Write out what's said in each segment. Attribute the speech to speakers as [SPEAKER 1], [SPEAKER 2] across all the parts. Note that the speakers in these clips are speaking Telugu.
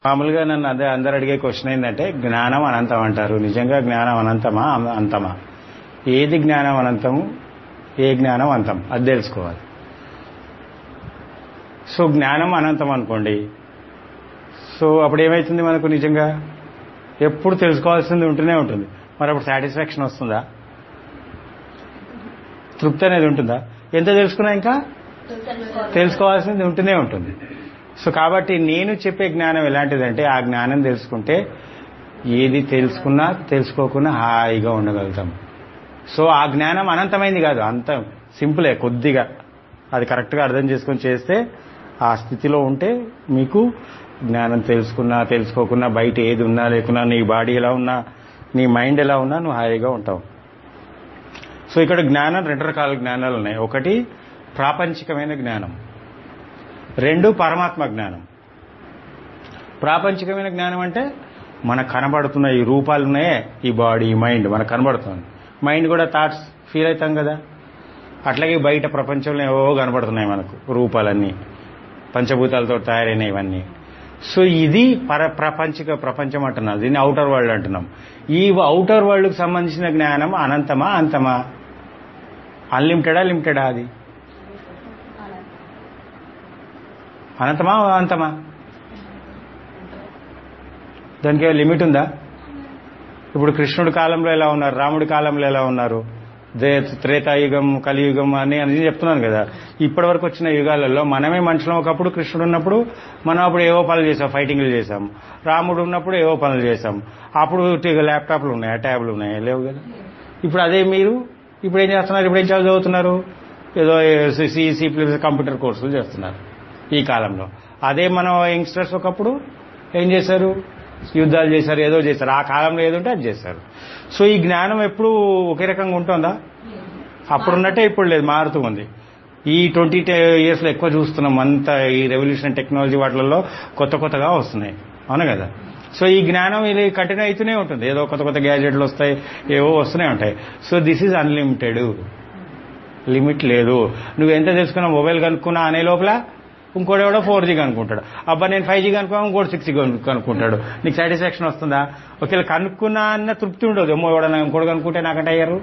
[SPEAKER 1] మామూలుగా నన్ను అదే అందరు అడిగే క్వశ్చన్ ఏంటంటే జ్ఞానం అనంతం అంటారు నిజంగా జ్ఞానం అనంతమా అం- అంతమా ఏది జ్ఞానం అనంతము ఏ జ్ఞానం అంతం అది తెలుసుకోవాలి సో జ్ఞానం అనంతం అనుకోండి సో అప్పుడు ఏమవుతుంది మనకు నిజంగా ఎప్పుడు తెలుసుకోవాల్సింది ఉంటూనే ఉంటుంది మరి అప్పుడు సాటిస్ఫాక్షన్ వస్తుందా తృప్తి అనేది ఉంటుందా ఎంత తెలుసుకున్నా ఇంకా తెలుసుకోవాల్సింది ఉంటూనే ఉంటుంది సో కాబట్టి నేను చెప్పే జ్ఞానం ఎలాంటిదంటే ఆ జ్ఞానం తెలుసుకుంటే ఏది తెలుసుకున్నా తెలుసుకోకున్నా హాయిగా ఉండగలుగుతాం సో ఆ జ్ఞానం అనంతమైంది కాదు అంత సింపులే కొద్దిగా అది కరెక్ట్గా అర్థం చేసుకొని చేస్తే ఆ స్థితిలో ఉంటే మీకు జ్ఞానం తెలుసుకున్నా తెలుసుకోకున్నా బయట ఏది ఉన్నా లేకున్నా నీ బాడీ ఎలా ఉన్నా నీ మైండ్ ఎలా ఉన్నా నువ్వు హాయిగా ఉంటావు సో ఇక్కడ జ్ఞానం రెండు రకాల జ్ఞానాలు ఉన్నాయి ఒకటి ప్రాపంచికమైన జ్ఞానం రెండు పరమాత్మ జ్ఞానం ప్రాపంచికమైన జ్ఞానం అంటే మనకు కనబడుతున్న ఈ రూపాలు ఉన్నాయే ఈ బాడీ ఈ మైండ్ మనకు కనబడుతుంది మైండ్ కూడా థాట్స్ ఫీల్ అవుతాం కదా అట్లాగే బయట ప్రపంచంలో ఏవో కనబడుతున్నాయి మనకు రూపాలన్నీ పంచభూతాలతో తయారైన ఇవన్నీ సో ఇది పర ప్రపంచిక ప్రపంచం అంటున్నాం దీన్ని అవుటర్ వరల్డ్ అంటున్నాం ఈ అవుటర్ వరల్డ్కి సంబంధించిన జ్ఞానం అనంతమా అంతమా అన్లిమిటెడా లిమిటెడా అది అనంతమా అంతమా దానికి ఏమైనా లిమిట్ ఉందా ఇప్పుడు కృష్ణుడి కాలంలో ఎలా ఉన్నారు రాముడి కాలంలో ఎలా ఉన్నారు దే- త్రేతాయుగం కలియుగం అని అని చెప్తున్నాను కదా ఇప్పటి వరకు వచ్చిన యుగాలలో మనమే మనుషులం ఒకప్పుడు కృష్ణుడు ఉన్నప్పుడు మనం అప్పుడు ఏవో పనులు చేసాం ఫైటింగ్లు చేసాం రాముడు ఉన్నప్పుడు ఏవో పనులు చేసాం అప్పుడు టి- ల్యాప్టాప్లు ఉన్నాయా ట్యాబ్లు ఉన్నాయా లేవు కదా ఇప్పుడు అదే మీరు ఇప్పుడు ఏం చేస్తున్నారు ఇప్పుడు ఏం చదువుతున్నారు ఏదో సి సి ప్లస్ కంప్యూటర్ కోర్సులు చేస్తున్నారు ఈ కాలంలో అదే మనం యంగ్స్టర్స్ ఒకప్పుడు ఏం చేశారు యుద్ధాలు చేశారు ఏదో చేశారు ఆ కాలంలో ఏదో ఉంటే అది చేశారు సో ఈ జ్ఞానం ఎప్పుడు ఒకే రకంగా ఉంటుందా అప్పుడున్నట్టే ఇప్పుడు లేదు మారుతూ ఉంది ఈ ట్వంటీ ఇయర్స్లో ఎక్కువ చూస్తున్నాం అంతా ఈ రెవల్యూషన్ టెక్నాలజీ వాటిలలో కొత్త కొత్తగా వస్తున్నాయి అవును కదా సో ఈ జ్ఞానం ఇది కంటిన్యూ అవుతూనే ఉంటుంది ఏదో కొత్త కొత్త గ్యాజెట్లు వస్తాయి ఏవో వస్తూనే ఉంటాయి so this is unlimited limit లేదు నువ్వు ఎంత తెలుసుకున్నా మొబైల్ కనుక్కున్నా అనే లోపల ఇంకోటి ఎవడో ఫోర్ జీ కనుక్కుంటాడు అబ్బా నేను ఫైవ్ జీ కనుక్కున్నా ఇంకోటి సిక్స్ జీ కనుక్కుంటాడు నీకు సాటిస్ఫాక్షన్ వస్తుందా ఒకవేళ కనుక్కున్నా అన్న తృప్తి ఉండదు ఏమో ఎవడన్నా ఇంకోటి కనుక్కుంటే నాకంటే అయ్యారు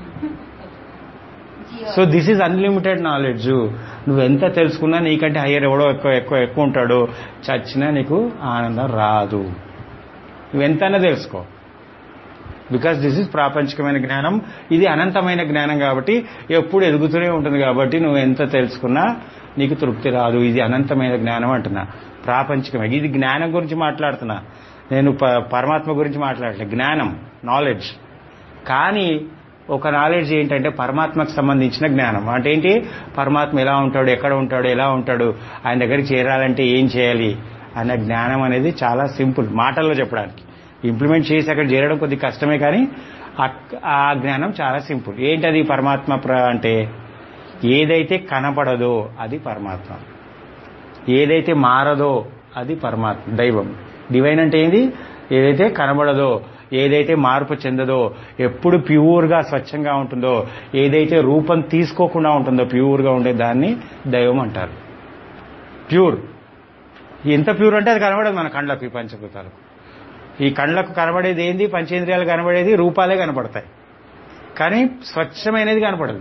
[SPEAKER 1] so this is unlimited knowledge నువ్వు ఎంత తెలుసుకున్నా నీకంటే హయ్యర్ ఎవడో ఎక్కువ ఎక్కువ ఎక్కువ ఉంటాడు చచ్చినా నీకు ఆనందం రాదు నువ్వు ఎంతైనా తెలుసుకో బికాస్ దిస్ ఇస్ ప్రాపంచికమైన జ్ఞానం ఇది అనంతమైన జ్ఞానం కాబట్టి ఎప్పుడు ఎదుగుతూనే ఉంటుంది కాబట్టి నువ్వు ఎంత తెలుసుకున్నా నీకు తృప్తి రాదు ఇది అనంతమైన జ్ఞానం అంటున్నా ప్రాపంచికమైన ఇది జ్ఞానం గురించి మాట్లాడుతున్నా నేను ప- పరమాత్మ గురించి మాట్లాడలే జ్ఞానం నాలెడ్జ్ కానీ ఒక నాలెడ్జ్ ఏంటంటే పరమాత్మకు సంబంధించిన జ్ఞానం అంటే ఏంటి పరమాత్మ ఎలా ఉంటాడు ఎక్కడ ఉంటాడు ఎలా ఉంటాడు ఆయన దగ్గరికి చేరాలంటే ఏం చేయాలి అన్న జ్ఞానం అనేది చాలా సింపుల్ మాటల్లో చెప్పడానికి ఇంప్లిమెంట్ చేసి అక్కడ చేరడం కొద్ది కష్టమే కానీ అక్- ఆ జ్ఞానం చాలా సింపుల్ ఏంటది పరమాత్మ ప్ర అంటే ఏదైతే కనపడదో అది పరమాత్మ ఏదైతే మారదో అది పరమాత్మ దైవం డివైన్ అంటే ఏంది ఏదైతే కనబడదో ఏదైతే మార్పు చెందదో ఎప్పుడు ప్యూర్గా స్వచ్ఛంగా ఉంటుందో ఏదైతే రూపం తీసుకోకుండా ఉంటుందో ప్యూర్గా ఉండే దాన్ని దైవం అంటారు ప్యూర్ ఎంత ప్యూర్ అంటే అది కనబడదు మన కళ్ళకు ఈ పంచభూతాలకు ఈ కళ్ళకు కనబడేది ఏంది పంచేంద్రియాలు కనబడేది రూపాలే కనపడతాయి కానీ స్వచ్ఛమైనది కనపడదు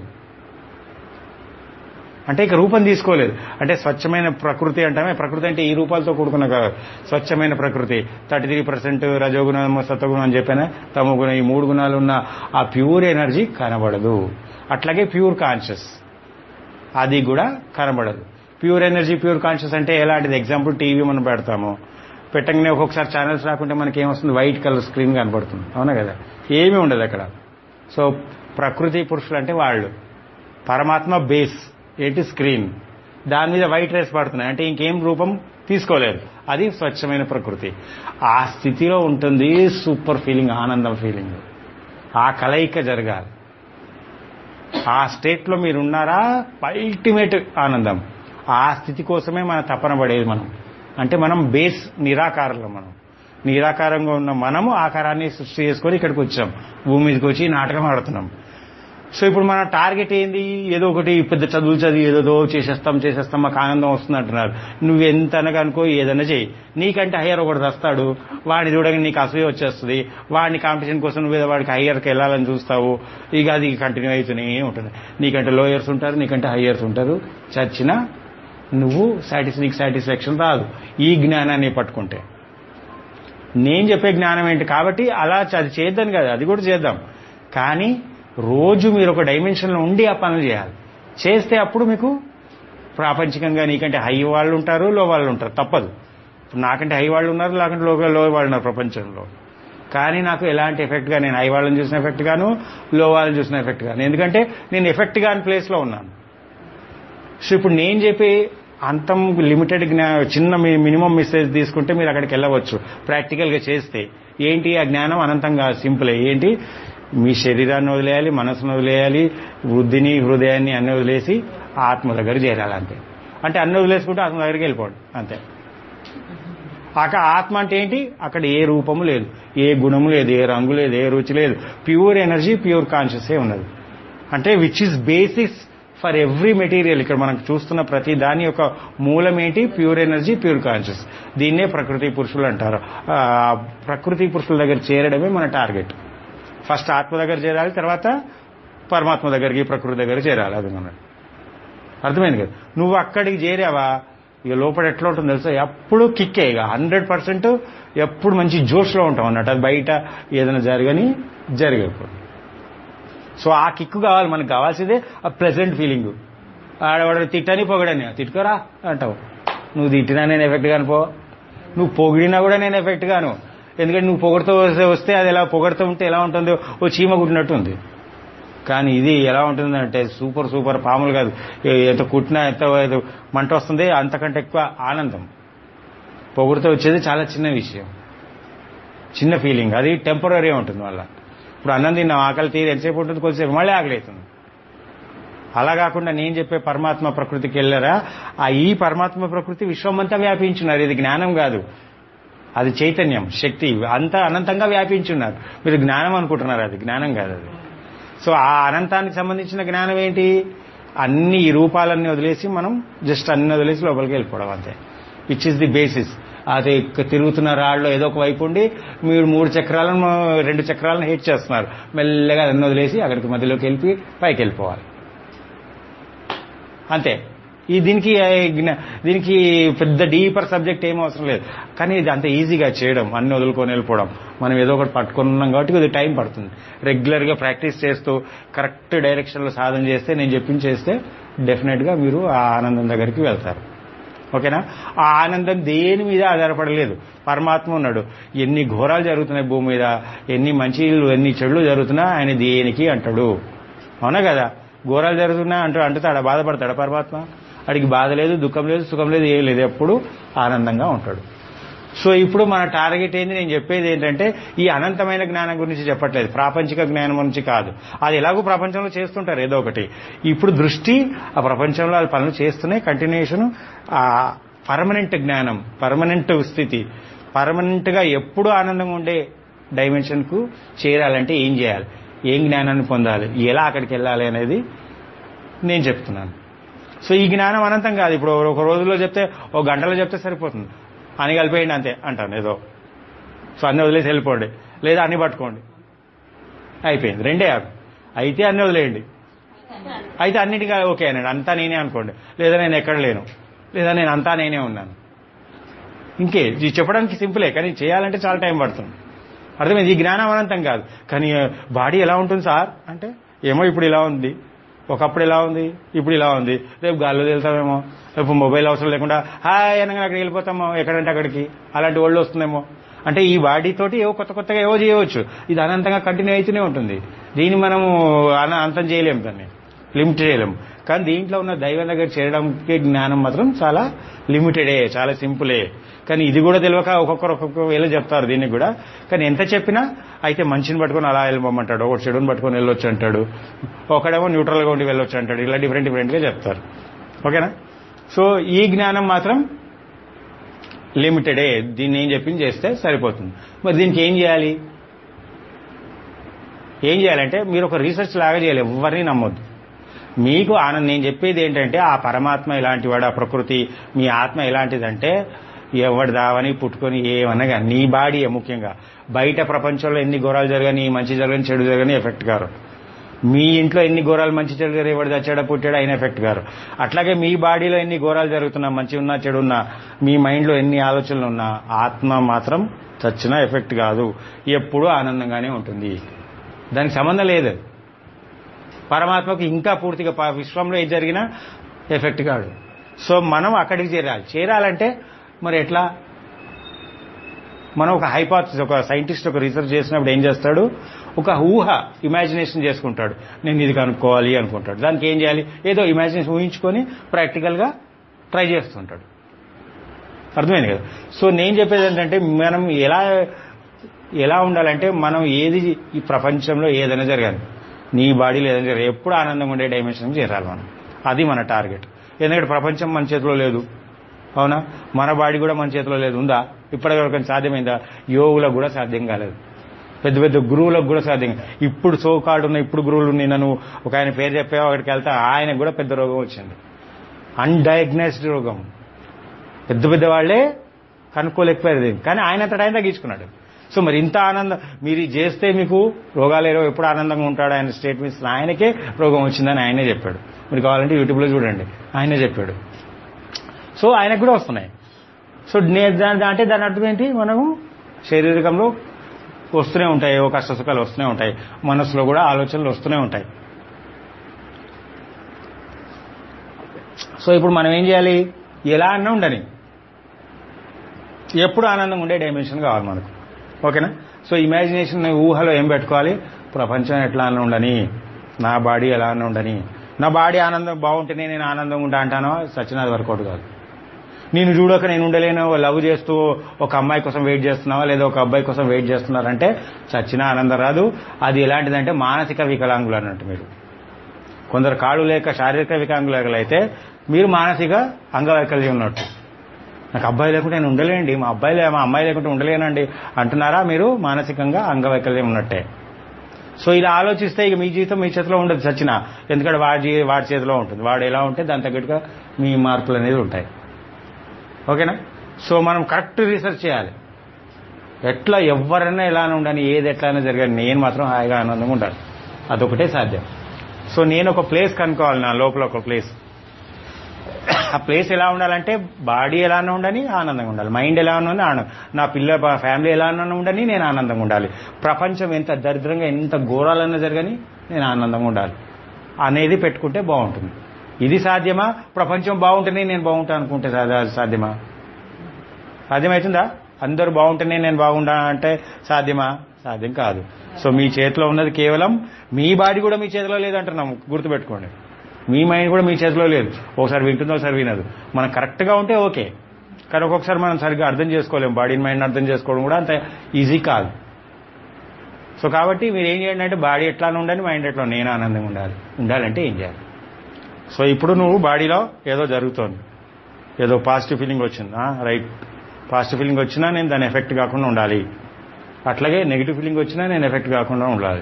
[SPEAKER 1] అంటే ఇక రూపం తీసుకోలేదు అంటే స్వచ్ఛమైన ప్రకృతి అంటామే ప్రకృతి అంటే ఈ రూపాలతో కూడుకున్న కాదు స్వచ్ఛమైన ప్రకృతి థర్టీ త్రీ పర్సెంట్ రజోగుణం సత్వగుణం అని చెప్పాను తమ గుణం ఈ మూడు గుణాలు ఉన్న ఆ ప్యూర్ ఎనర్జీ కనబడదు అట్లాగే ప్యూర్ కాన్షియస్ అది కూడా కనబడదు ప్యూర్ ఎనర్జీ ప్యూర్ కాన్షియస్ అంటే ఎలాంటిది ఎగ్జాంపుల్ టీవీ మనం పెడతాము పెట్టగానే ఒక్కొక్కసారి ఛానల్స్ రాకుంటే మనకి ఏమొస్తుంది వైట్ కలర్ స్క్రీన్ కనబడుతుంది అవునా కదా ఏమీ ఉండదు అక్కడ సో ప్రకృతి పురుషులు అంటే వాళ్ళు పరమాత్మ బేస్ ఏంటి స్క్రీన్ దాని మీద వైట్ రేస్ పడుతున్నాయి అంటే ఇంకేం రూపం తీసుకోలేదు అది స్వచ్ఛమైన ప్రకృతి ఆ స్థితిలో ఉంటుంది సూపర్ ఫీలింగ్ ఆనందం ఫీలింగ్ ఆ కలయిక జరగాలి ఆ స్టేట్లో మీరు ఉన్నారా అల్టిమేట్ ఆనందం ఆ స్థితి కోసమే మన తపన పడేది మనం అంటే మనం బేస్ నిరాకారంలో మనం నిరాకారంగా ఉన్న మనము ఆకారాన్ని సృష్టి చేసుకొని ఇక్కడికి వచ్చాం భూమి మీదకి వచ్చి ఈ నాటకం ఆడుతున్నాం సో ఇప్పుడు మన టార్గెట్ ఏంది ఏదో ఒకటి పెద్ద చదువులు చదివి ఏదో చేసేస్తాం చేసేస్తాం మాకు ఆనందం వస్తుంది అంటున్నారు నువ్వు ఎంత అనకనుకో ఏదైనా చేయి నీకంటే హయ్యర్ ఒకటి వస్తాడు వాడిని చూడగా నీకు అసూయ వచ్చేస్తుంది వాడిని కాంపిటీషన్ కోసం నువ్వు ఏదో వాడికి హయ్యర్కి వెళ్ళాలని చూస్తావు ఇక అది కంటిన్యూ అవుతూనే ఉంటుంది నీకంటే లోయర్స్ ఉంటారు నీకంటే హయ్యర్స్ ఉంటారు చచ్చినా నువ్వు సాటిస్ నీకు సాటిస్ఫాక్షన్ రాదు ఈ జ్ఞానాన్ని పట్టుకుంటే నేను చెప్పే జ్ఞానం ఏంటి కాబట్టి అలా అది చేద్దాం కదా అది కూడా చేద్దాం కానీ రోజు మీరు ఒక డైమెన్షన్లో ఉండి ఆ పనులు చేయాలి చేస్తే అప్పుడు మీకు ప్రాపంచికంగా నీకంటే హై వాళ్ళు ఉంటారు లో వాళ్ళు ఉంటారు తప్పదు ఇప్పుడు నాకంటే హై వాళ్ళు ఉన్నారు లేకంటే లో లో వాళ్ళు ఉన్నారు ప్రపంచంలో కానీ నాకు ఎలాంటి ఎఫెక్ట్గా నేను హై వాళ్ళని చూసిన ఎఫెక్ట్ గాను లో వాళ్ళని చూసిన ఎఫెక్ట్ గాను ఎందుకంటే నేను ఎఫెక్ట్ గాని ప్లేస్లో ఉన్నాను సో ఇప్పుడు నేను చెప్పి అంతం లిమిటెడ్ జ్ఞా చిన్న మినిమం మెసేజ్ తీసుకుంటే మీరు అక్కడికి వెళ్ళవచ్చు ప్రాక్టికల్గా చేస్తే ఏంటి ఆ జ్ఞానం అనంతంగా సింపులే ఏంటి మీ శరీరాన్ని వదిలేయాలి మనసును వదిలేయాలి బుద్ధిని హృదయాన్ని అన్ని వదిలేసి ఆత్మ దగ్గర చేరాలి అంతే అంటే అన్ని వదిలేసుకుంటే ఆత్మ దగ్గరికి వెళ్ళిపోండి అంతే అక్కడ ఆత్మ అంటే ఏంటి అక్కడ ఏ రూపము లేదు ఏ గుణము లేదు ఏ రంగు లేదు ఏ రుచి లేదు ప్యూర్ ఎనర్జీ ప్యూర్ కాన్షియసే ఉన్నది అంటే which is basis for every material ఇక్కడ మనం చూస్తున్న ప్రతి దాని యొక్క మూలం ఏంటి ప్యూర్ ఎనర్జీ ప్యూర్ కాన్షియస్ దీన్నే ప్రకృతి పురుషులు అంటారు ఆ, ప్రకృతి పురుషుల దగ్గర చేరడమే మన టార్గెట్ ఫస్ట్ ఆత్మ దగ్గర చేరాలి తర్వాత పరమాత్మ దగ్గరికి ప్రకృతి దగ్గర చేరాలి అది మన అర్థమైంది కదా నువ్వు అక్కడికి చేరావా ఇక లోపల ఎట్లా ఉంటుందో తెలుసా ఎప్పుడు కిక్కే ఇక హండ్రెడ్ పర్సెంట్ ఎప్పుడు మంచి జోష్లో ఉంటాం అన్నట్టు అది బయట ఏదైనా జరగని జరిగిపోతుంది సో ఆ కిక్కు కావాలి మనకు కావాల్సిందే ఆ ప్లెజెంట్ ఫీలింగ్ ఆడవాడు తిట్టని పొగడని తిట్టుకోరా అంటావు నువ్వు తిట్టినా నేను ఎఫెక్ట్ గాను పో నువ్వు పొగిడినా కూడా నేను ఎఫెక్ట్ గాను ఎందుకంటే నువ్వు పొగడుతూ వస్తే- వస్తే అది ఎలా పొగడుతూ ఉంటే ఎలా ఉంటుందో ఓ చీమ కుట్టినట్టు ఉంది కానీ ఇది ఎలా ఉంటుందంటే సూపర్ సూపర్ పాములు కాదు ఏ- ఎంత కుట్టినా ఎంత ఎంత మంట వస్తుంది అంతకంటే ఎక్కువ ఆనందం పొగుడుతూ వచ్చేది చాలా చిన్న విషయం చిన్న ఫీలింగ్ అది టెంపరీ ఉంటుంది వల్ల ఇప్పుడు అన్నం తిన్నాం ఆకలి తీరి ఎంతసేపు ఉంటుంది కొద్దిసేపు మళ్ళీ ఆకలి అవుతుంది అలా కాకుండా నేను చెప్పే పరమాత్మ ప్రకృతికి వెళ్ళారా ఆ ఈ పరమాత్మ ప్రకృతి విశ్వమంతా వ్యాపించున్నారు ఇది జ్ఞానం కాదు అది చైతన్యం శక్తి అంతా అనంతంగా వ్యాపించున్నారు మీరు జ్ఞానం అనుకుంటున్నారు అది జ్ఞానం కాదు అది సో ఆ అనంతానికి సంబంధించిన జ్ఞానం ఏంటి అన్ని ఈ రూపాలన్నీ వదిలేసి మనం జస్ట్ అన్ని వదిలేసి లోపలికి వెళ్ళిపోవడం అంతే విచ్ ఇస్ ది బేసిస్ అది తిరుగుతున్న రాళ్ళు ఏదో ఒక వైపు ఉండి మీరు మూడు చక్రాలను రెండు చక్రాలను హెట్ చేస్తున్నారు మెల్లగా అన్ని వదిలేసి అక్కడికి మధ్యలోకి వెళ్ళి పైకి వెళ్ళిపోవాలి అంతే ఈ దీనికి ఆ, జ్ఞ- దీనికి పెద్ద డీపర్ సబ్జెక్ట్ ఏం అవసరం లేదు కానీ ఇది అంత ఈజీగా చేయడం అన్ని వదులుకొని వెళ్ళిపోవడం మనం ఏదో ఒకటి పట్టుకొని ఉన్నాం కాబట్టి కొద్దిగా టైం పడుతుంది రెగ్యులర్గా ప్రాక్టీస్ చేస్తూ కరెక్ట్ డైరెక్షన్లో సాధన చేస్తే నేను చెప్పింది చేస్తే డెఫినెట్గా మీరు ఆ ఆనందం దగ్గరికి వెళ్తారు ఓకేనా ఆ ఆనందం దేని మీద ఆధారపడలేదు పరమాత్మ ఉన్నాడు ఎన్ని ఘోరాలు జరుగుతున్నాయి భూమి మీద ఎన్ని మంచిలు ఎన్ని చెడులు జరుగుతున్నా ఆయన దేనికి అంటాడు అవునా కదా ఘోరాలు జరుగుతున్నా అంటూ అంటుతాడా బాధపడతాడా పరమాత్మ వాడికి బాధ లేదు దుఃఖం లేదు సుఖం లేదు ఏం లేదు ఎప్పుడు ఆనందంగా ఉంటాడు సో ఇప్పుడు మన టార్గెట్ ఏంది నేను చెప్పేది ఏంటంటే ఈ అనంతమైన జ్ఞానం గురించి చెప్పట్లేదు ప్రాపంచిక జ్ఞానం గురించి కాదు అది ఎలాగో ప్రపంచంలో చేస్తుంటారు ఏదో ఒకటి ఇప్పుడు దృష్టి ఆ ప్రపంచంలో అది పనులు చేస్తూనే కంటిన్యూషన్ ఆ పర్మనెంట్ జ్ఞానం పర్మనెంట్ స్థితి పర్మనెంట్ గా ఎప్పుడు ఆనందంగా ఉండే డైమెన్షన్ కు చేరాలంటే ఏం చేయాలి ఏం జ్ఞానాన్ని పొందాలి ఎలా అక్కడికి వెళ్ళాలి అనేది నేను చెప్తున్నాను సో ఈ జ్ఞానం అనంతం కాదు ఇప్పుడు ఒక రోజులో చెప్తే ఒక గంటలో చెప్తే సరిపోతుంది అని కలిపేయండి అంతే అంటాను ఏదో సో అన్ని వదిలేసి వెళ్ళిపోండి లేదా అన్ని పట్టుకోండి అయిపోయింది రెండే ఆకు అయితే అన్ని వదిలేయండి అయితే అన్నిటికీ ఓకే అనండి అంతా నేనే అనుకోండి లేదా నేను ఎక్కడ లేను లేదా నేను అంతా నేనే ఉన్నాను ఇంకే ఇది చెప్పడానికి సింపులే కానీ చేయాలంటే చాలా టైం పడుతుంది అర్థమైంది ఈ జ్ఞానం అనంతం కాదు కానీ బాడీ ఎలా ఉంటుంది సార్ అంటే ఏమో ఇప్పుడు ఇలా ఉంది ఒకప్పుడు ఇలా ఉంది ఇప్పుడు ఇలా ఉంది రేపు గాల్లో వెళ్తామేమో రేపు మొబైల్ అవసరం లేకుండా హాయ్ అనగా అక్కడికి వెళ్ళిపోతామో ఎక్కడంటే అక్కడికి అలాంటి ఒళ్ళు వస్తుందేమో అంటే ఈ బాడీ తోటి ఏవో కొత్త కొత్తగా ఏవో చేయవచ్చు ఇది అనంతంగా కంటిన్యూ అవుతూనే ఉంటుంది దీన్ని మనము అన- అంతం చేయలేము దాన్ని లిమిట్ చేయలేము కానీ దీంట్లో ఉన్న దైవం దగ్గర చేరడానికి జ్ఞానం మాత్రం చాలా లిమిటెడే చాలా సింపులే కానీ ఇది కూడా తెలియక ఒక్కొక్కరు ఒక్కొక్క వేళ చెప్తారు దీనికి కూడా కానీ ఎంత చెప్పినా అయితే మంచిని పట్టుకొని అలా వెళ్ళమంటాడు ఒకటి చెడుని పట్టుకొని వెళ్ళొచ్చు అంటాడు ఒకడేమో న్యూట్రల్గా ఉండి వెళ్ళొచ్చు అంటాడు ఇలా డిఫరెంట్ డిఫరెంట్గా చెప్తారు ఓకేనా సో ఈ జ్ఞానం మాత్రం లిమిటెడే దీన్ని ఏం చెప్పింది చేస్తే సరిపోతుంది మరి దీనికి ఏం చేయాలి ఏం చేయాలంటే మీరు ఒక రీసెర్చ్ లాగా చేయాలి ఎవరిని నమ్మొద్దు మీకు ఆనందం నేను చెప్పేది ఏంటంటే ఆ పరమాత్మ ఇలాంటి వాడు ఆ ప్రకృతి మీ ఆత్మ ఎలాంటిదంటే ఎవడు దావని పుట్టుకొని ఏమన్నా కానీ నీ బాడీ ముఖ్యంగా బయట ప్రపంచంలో ఎన్ని ఘోరాలు జరగని మంచి జరగని చెడు జరగని ఎఫెక్ట్ గారు మీ ఇంట్లో ఎన్ని ఘోరాలు మంచి చెడు జరిగి ఎవడు చచ్చాడా పుట్టాడా అయిన ఎఫెక్ట్ గారు అట్లాగే మీ బాడీలో ఎన్ని ఘోరాలు జరుగుతున్నా మంచి ఉన్నా చెడు ఉన్నా మీ మైండ్లో ఎన్ని ఆలోచనలు ఉన్నా ఆత్మ మాత్రం చచ్చినా ఎఫెక్ట్ కాదు ఎప్పుడూ ఆనందంగానే ఉంటుంది దానికి సంబంధం లేదు పరమాత్మకు ఇంకా పూర్తిగా ప- విశ్వంలో ఏది జరిగినా ఎఫెక్ట్ కాదు సో మనం అక్కడికి చేరాలి చేరాలంటే మరి ఎట్లా మనం ఒక హైపాథసిస్ ఒక సైంటిస్ట్ ఒక రీసెర్చ్ చేసినప్పుడు ఏం చేస్తాడు ఒక ఊహ ఇమాజినేషన్ చేసుకుంటాడు నేను ఇది కనుక్కోవాలి అనుకుంటాడు దానికి ఏం చేయాలి ఏదో ఇమాజినేషన్ ఊహించుకొని ప్రాక్టికల్గా ట్రై చేస్తుంటాడు అర్థమైంది కదా సో నేను చెప్పేది ఏంటంటే మనం ఎలా ఎలా ఉండాలంటే మనం ఏది ఈ ప్రపంచంలో ఏదైనా జరగాలి నీ బాడీలో ఏదైనా జరగాలి ఎప్పుడు ఆనందంగా ఉండే డైమెన్షన్ చేరాలి మనం అది మన టార్గెట్ ఎందుకంటే ప్రపంచం మన చేతిలో లేదు అవునా మన బాడీ కూడా మన చేతిలో లేదు ఉందా ఇప్పటివరకు సాధ్యమైందా యోగులకు కూడా సాధ్యం కాలేదు పెద్ద పెద్ద గురువులకు కూడా సాధ్యం కాదు. ఇప్పుడు సో కాల్డ్ ఉన్న ఇప్పుడు గురువులు ఉన్నాయి నన్ను ఒక ఆయన పేరు చెప్పావు అక్కడికి వెళ్తే ఆయనకు కూడా పెద్ద రోగం వచ్చింది అన్డయాగ్నైజ్డ్ రోగం పెద్ద పెద్ద వాళ్ళే కనుక్కోలేకపోయారు దీన్ని. కానీ ఆయన అంతటా ఆయన తగ్గించుకున్నాడు సో మరి ఇంత ఆనందం మీరు ఇది చేస్తే మీకు రోగాలు ఏరో ఎప్పుడు ఆనందంగా ఉంటాడు ఆయన స్టేట్మెంట్స్ ఆయనకే రోగం వచ్చిందని ఆయనే చెప్పాడు మీరు కావాలంటే యూట్యూబ్లో చూడండి ఆయనే చెప్పాడు సో ఆయనకు కూడా వస్తున్నాయి సో నే- దా- అంటే దాని అర్థం ఏంటి మనము శారీరకంలో వస్తూనే ఉంటాయి ఓ కష్ట సుఖాలు వస్తూనే ఉంటాయి మనసులో కూడా ఆలోచనలు వస్తూనే ఉంటాయి సో ఇప్పుడు మనం ఏం చేయాలి ఎలా అన్నా ఉండని ఎప్పుడు ఆనందంగా ఉండే డైమెన్షన్ కావాలి మనకు ఓకేనా సో ఇమాజినేషన్ ఊహలో ఏం పెట్టుకోవాలి ప్రపంచం ఎట్లా అన్న ఉండని నా బాడీ ఎలా అన్న ఉండని నా బాడీ ఆనందం బాగుంటేనే నేను ఆనందంగా ఉంటా అంటానో సచినాథ్ వర్కౌట్ కాదు నేను చూడక నేను ఉండలేను లవ్ చేస్తూ ఒక అమ్మాయి కోసం వెయిట్ చేస్తున్నావా లేదా ఒక అబ్బాయి కోసం వెయిట్ చేస్తున్నారంటే చచ్చిన ఆనందం రాదు అది ఎలాంటిదంటే మానసిక వికలాంగులు అన్నట్టు మీరు కొందరు కాళ్ళు లేక శారీరక వికలాంగులు అయితే మీరు మానసిక అంగవైకల్యం ఉన్నట్టు నాకు అబ్బాయి లేకుంటే నేను ఉండలేండి మా అబ్బాయి లే- మా అమ్మాయి లేకుంటే ఉండలేనండి అంటున్నారా మీరు మానసికంగా అంగవైకల్యం ఉన్నట్టే సో ఇలా ఆలోచిస్తే ఇక మీ జీవితం మీ చేతిలో ఉండదు చచ్చిన ఎందుకంటే వాడి జీ- వాడి చేతిలో ఉంటుంది వాడు ఎలా ఉంటే దాని తగ్గట్టుగా మీ మార్పులు అనేది ఉంటాయి ఓకేనా సో మనం కరెక్ట్ రీసెర్చ్ చేయాలి ఎట్లా ఎవరైనా ఎలానే ఉండని ఏది ఎట్లయినా జరగాలి నేను మాత్రం హాయిగా ఆనందంగా ఉండాలి అదొకటే సాధ్యం సో నేను ఒక ప్లేస్ కనుక్కోవాలి నా లోపల ఒక ప్లేస్ ఆ ప్లేస్ ఎలా ఉండాలంటే బాడీ ఎలా అన్నా ఉండని ఆనందంగా ఉండాలి మైండ్ ఎలా ఉన్నా ఆనందం నా పిల్ల ఫ్యామిలీ ఎలా ఉన్నా ఉండని నేను ఆనందంగా ఉండాలి ప్రపంచం ఎంత దరిద్రంగా ఎంత ఘోరాలన్నా జరగని నేను ఆనందంగా ఉండాలి అనేది పెట్టుకుంటే బాగుంటుంది ఇది సాధ్యమా ప్రపంచం బాగుంటేనే నేను బాగుంటా అనుకుంటే సాధ్య- అది సాధ్యమా సాధ్యమవుతుందా అందరూ బాగుంటేనే నేను బాగుంటా అంటే సాధ్యమా సాధ్యం కాదు సో మీ చేతిలో ఉన్నది కేవలం మీ బాడీ కూడా మీ చేతిలో లేదంటున్నాం గుర్తుపెట్టుకోండి మీ మైండ్ కూడా మీ చేతిలో లేదు ఒకసారి వింటుంది ఒకసారి వినదు మనం కరెక్ట్గా ఉంటే ఓకే కానీ ఒక్కొక్కసారి మనం సరిగ్గా అర్థం చేసుకోలేము బాడీ మైండ్ అర్థం చేసుకోవడం కూడా అంత ఈజీ కాదు సో కాబట్టి మీరు ఏం చేయండి అంటే బాడీ ఎట్లా ఉండాలి మైండ్ ఎట్లా నేను ఆనందంగా ఉండాలి ఉండాలంటే ఏం చేయాలి సో ఇప్పుడు నువ్వు బాడీలో ఏదో జరుగుతోంది ఏదో పాజిటివ్ ఫీలింగ్ వచ్చింది రైట్ పాజిటివ్ ఫీలింగ్ వచ్చినా నేను దాని ఎఫెక్ట్ కాకుండా ఉండాలి అట్లాగే నెగిటివ్ ఫీలింగ్ వచ్చినా నేను ఎఫెక్ట్ కాకుండా ఉండాలి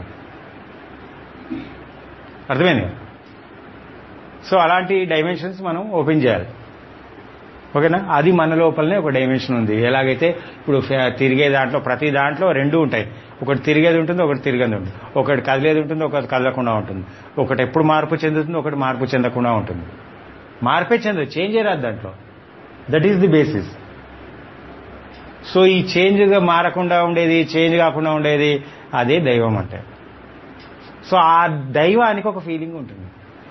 [SPEAKER 1] అర్థమైంది కదా? సో అలాంటి డైమెన్షన్స్ మనం ఓపెన్ చేయాలి ఓకేనా అది మన లోపలనే ఒక డైమెన్షన్ ఉంది ఎలాగైతే ఇప్పుడు ఫే- తిరిగే దాంట్లో ప్రతి దాంట్లో రెండు ఉంటాయి ఒకటి తిరిగేది ఉంటుంది ఒకటి తిరిగేది ఉంటుంది ఒకటి కదిలేది ఉంటుంది ఒకటి కదలకుండా ఉంటుంది ఒకటి ఎప్పుడు మార్పు చెందుతుంది ఒకటి మార్పు చెందకుండా ఉంటుంది మార్పే చెందదు చేంజ్ రాదు దాంట్లో that is the basis so ఈ చేంజ్గా మారకుండా ఉండేది చేంజ్ కాకుండా ఉండేది అదే దైవం అంటే సో ఆ దైవానికి ఒక ఫీలింగ్ ఉంటుంది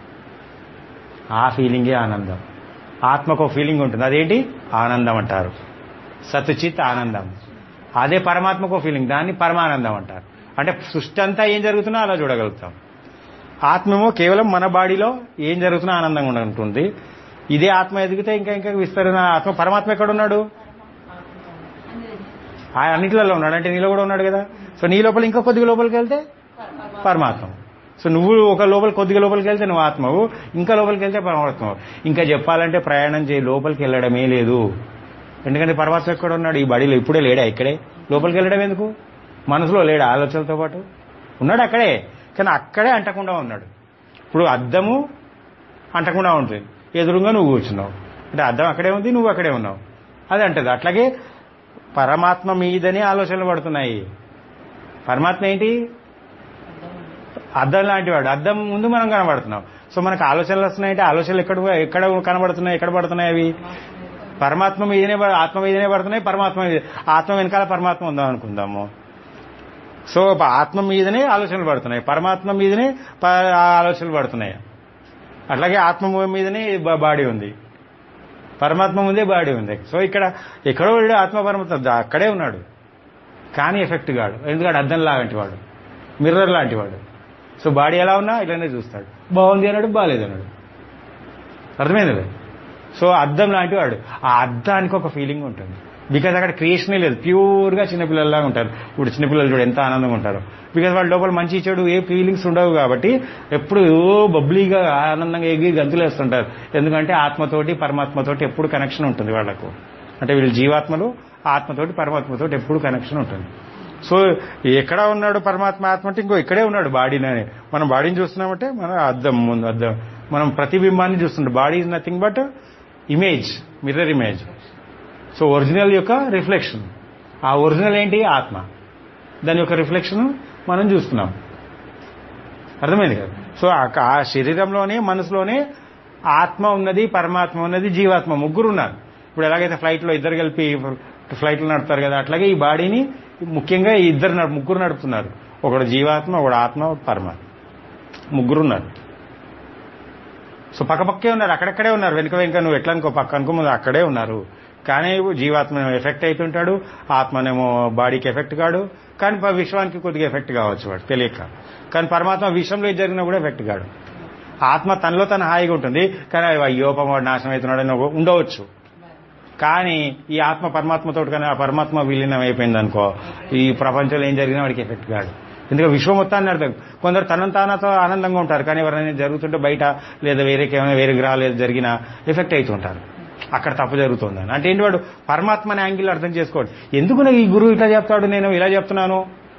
[SPEAKER 1] ఆ ఫీలింగే ఆనందం ఆత్మకు ఒక ఫీలింగ్ ఉంటుంది అదేంటి ఆనందం అంటారు సతుచిత్ ఆనందం అదే పరమాత్మకు ఒక ఫీలింగ్ దాన్ని పరమానందం అంటారు అంటే సృష్టి అంతా ఏం జరుగుతున్నా అలా చూడగలుగుతాం ఆత్మేమో కేవలం మన బాడీలో ఏం జరుగుతున్నా ఆనందంగా ఉంటుంది ఇదే ఆత్మ ఎదిగితే ఇంకా ఇంకా విస్తరణ ఆత్మ పరమాత్మ ఎక్కడ ఉన్నాడు ఆయన అన్నిట్లలో ఉన్నాడు అంటే నీలో కూడా ఉన్నాడు కదా సో నీ లోపల ఇంకా కొద్దిగా లోపలికి వెళ్తే పరమాత్మ సో నువ్వు ఒక లోపల కొద్దిగా లోపలికి వెళ్తే నువ్వు ఆత్మవు ఇంకా లోపలికి వెళ్తే పరమాత్మవు ఇంకా చెప్పాలంటే ప్రయాణం చేయి లోపలికి వెళ్ళడమే లేదు ఎందుకంటే పరమాత్మ ఎక్కడ ఉన్నాడు ఈ బడిలో ఇప్పుడే లేడా ఇక్కడే లోపలికి వెళ్ళడం ఎందుకు మనసులో లేడా ఆలోచనలతో పాటు ఉన్నాడు అక్కడే కానీ అక్కడే అంటకుండా ఉన్నాడు ఇప్పుడు అద్దము అంటకుండా ఉంటుంది ఎదురుగా నువ్వు కూర్చున్నావు అంటే అద్దం అక్కడే ఉంది నువ్వు అక్కడే ఉన్నావు అది అంటది అట్లాగే పరమాత్మ మీదనే ఆలోచనలు పడుతున్నాయి పరమాత్మ ఏంటి అద్దం లాంటి వాడు అద్దం ముందు మనం కనబడుతున్నాం సో మనకు ఆలోచనలు వస్తున్నాయంటే ఆలోచనలు ఎక్కడ ఎక్కడ కనబడుతున్నాయి ఎక్కడ పడుతున్నాయి అవి పరమాత్మ మీదనే పడ- ఆత్మ మీదనే పడుతున్నాయి పరమాత్మ మీద ఆత్మ వెనకాల పరమాత్మ ఉందాం అనుకుందాము సో ఆత్మ మీదనే ఆలోచనలు పడుతున్నాయి పరమాత్మ మీదనే ప- ఆలోచనలు పడుతున్నాయి అట్లాగే ఆత్మ మీదనే బ- బాడీ ఉంది పరమాత్మ ముందే బాడీ ఉంది సో ఇక్కడ ఎక్కడో వీడు ఆత్మ పరమాత్మ అక్కడే ఉన్నాడు కానీ ఎఫెక్ట్ కాడు ఎందుకంటే అద్దం లాంటి వాడు మిర్రర్ లాంటి వాడు సో బాడీ ఎలా ఉన్నా ఇట్లానే చూస్తాడు బాగుంది అన్నాడు బాగాలేదు అన్నాడు అర్థమైంది కదా? సో అద్దం లాంటి వాడు ఆ అద్దానికి ఒక ఫీలింగ్ ఉంటుంది బికాజ్ అక్కడ క్రియేషనే లేదు ప్యూర్గా చిన్నపిల్లల్లాగా ఉంటారు ఇప్పుడు చిన్నపిల్లలు చూడు ఎంత ఆనందంగా ఉంటారు బికాజ్ వాళ్ళ లోపల మంచి చెడు ఏ ఫీలింగ్స్ ఉండవు కాబట్టి ఎప్పుడు ఓ బబ్లీగా ఆనందంగా ఎగిరి గంతులు వేస్తుంటారు ఎందుకంటే ఆత్మతోటి పరమాత్మతోటి ఎప్పుడు కనెక్షన్ ఉంటుంది వాళ్ళకు అంటే వీళ్ళు జీవాత్మలు ఆత్మతోటి పరమాత్మతోటి ఎప్పుడు కనెక్షన్ ఉంటుంది సో ఎక్కడ ఉన్నాడు పరమాత్మ ఆత్మ అంటే ఇంకో ఇక్కడే ఉన్నాడు బాడీని మనం బాడీని చూస్తున్నామంటే మన అద్దం ముందు అద్దం మనం ప్రతిబింబాన్ని చూస్తుంటాం body is nothing but image mirror image so original యొక్క రిఫ్లెక్షన్ ఆ ఒరిజినల్ ఏంటి ఆత్మ దాని యొక్క రిఫ్లెక్షన్ మనం చూస్తున్నాం అర్థమైంది కదా సో ఆ- ఆ శరీరంలోనే మనసులోనే ఆత్మ ఉన్నది పరమాత్మ ఉన్నది జీవాత్మ ముగ్గురు ఉన్నారు ఇప్పుడు ఎలాగైతే ఫ్లైట్లో ఇద్దరు కలిపి ఫ్లైట్లో నడుపుతారు కదా అట్లాగే ఈ బాడీని ముఖ్యంగా ఈ ఇద్దరు నడు- ముగ్గురు నడుపుతున్నారు ఒకడు జీవాత్మ ఒకడు ఆత్మ ఒకడు పరమాత్మ ముగ్గురు ఉన్నారు సో పక్కపక్కే ఉన్నారు అక్కడక్కడే ఉన్నారు వెనుక వెనుక నువ్వు ఎట్లా అనుకో పక్క అనుకో ముందు అక్కడే ఉన్నారు కానీ జీవాత్మ ఎఫెక్ట్ అవుతుంటాడు ఆత్మనేమో బాడీకి ఎఫెక్ట్ కాడు కానీ ప- విశ్వానికి కొద్దిగా ఎఫెక్ట్ కావచ్చు వాడు తెలియక కానీ పరమాత్మ విషయంలో ఏది జరిగినా కూడా ఎఫెక్ట్ కాడు ఆత్మ తనలో తన హాయిగా ఉంటుంది కానీ అయ్యో వాడు నాశనం అవుతున్నాడు అని ఒక- ఉండవచ్చు కానీ ఈ ఆత్మ పరమాత్మతో కానీ ఆ పరమాత్మ విలీనం అయిపోయింది అనుకో ఈ ప్రపంచంలో ఏం జరిగినా వాడికి ఎఫెక్ట్ కాదు ఎందుకంటే విశ్వం మొత్తాన్ని అర్థం కొందరు తనంత తానతో ఆనందంగా ఉంటారు కానీ ఎవరైనా జరుగుతుంటే బయట లేదా వేరే ఏమైనా వేరే గ్రహాలు ఏదో జరిగినా ఎఫెక్ట్ అవుతుంటారు అక్కడ తప్పు జరుగుతుందని అంటే ఏంటి వాడు పరమాత్మ అనే యాంగిల్ అర్థం చేసుకోడు ఎందుకు నాకు ఈ గురువు ఇట్లా చెప్తాడు నేను ఇలా చెప్తున్నాను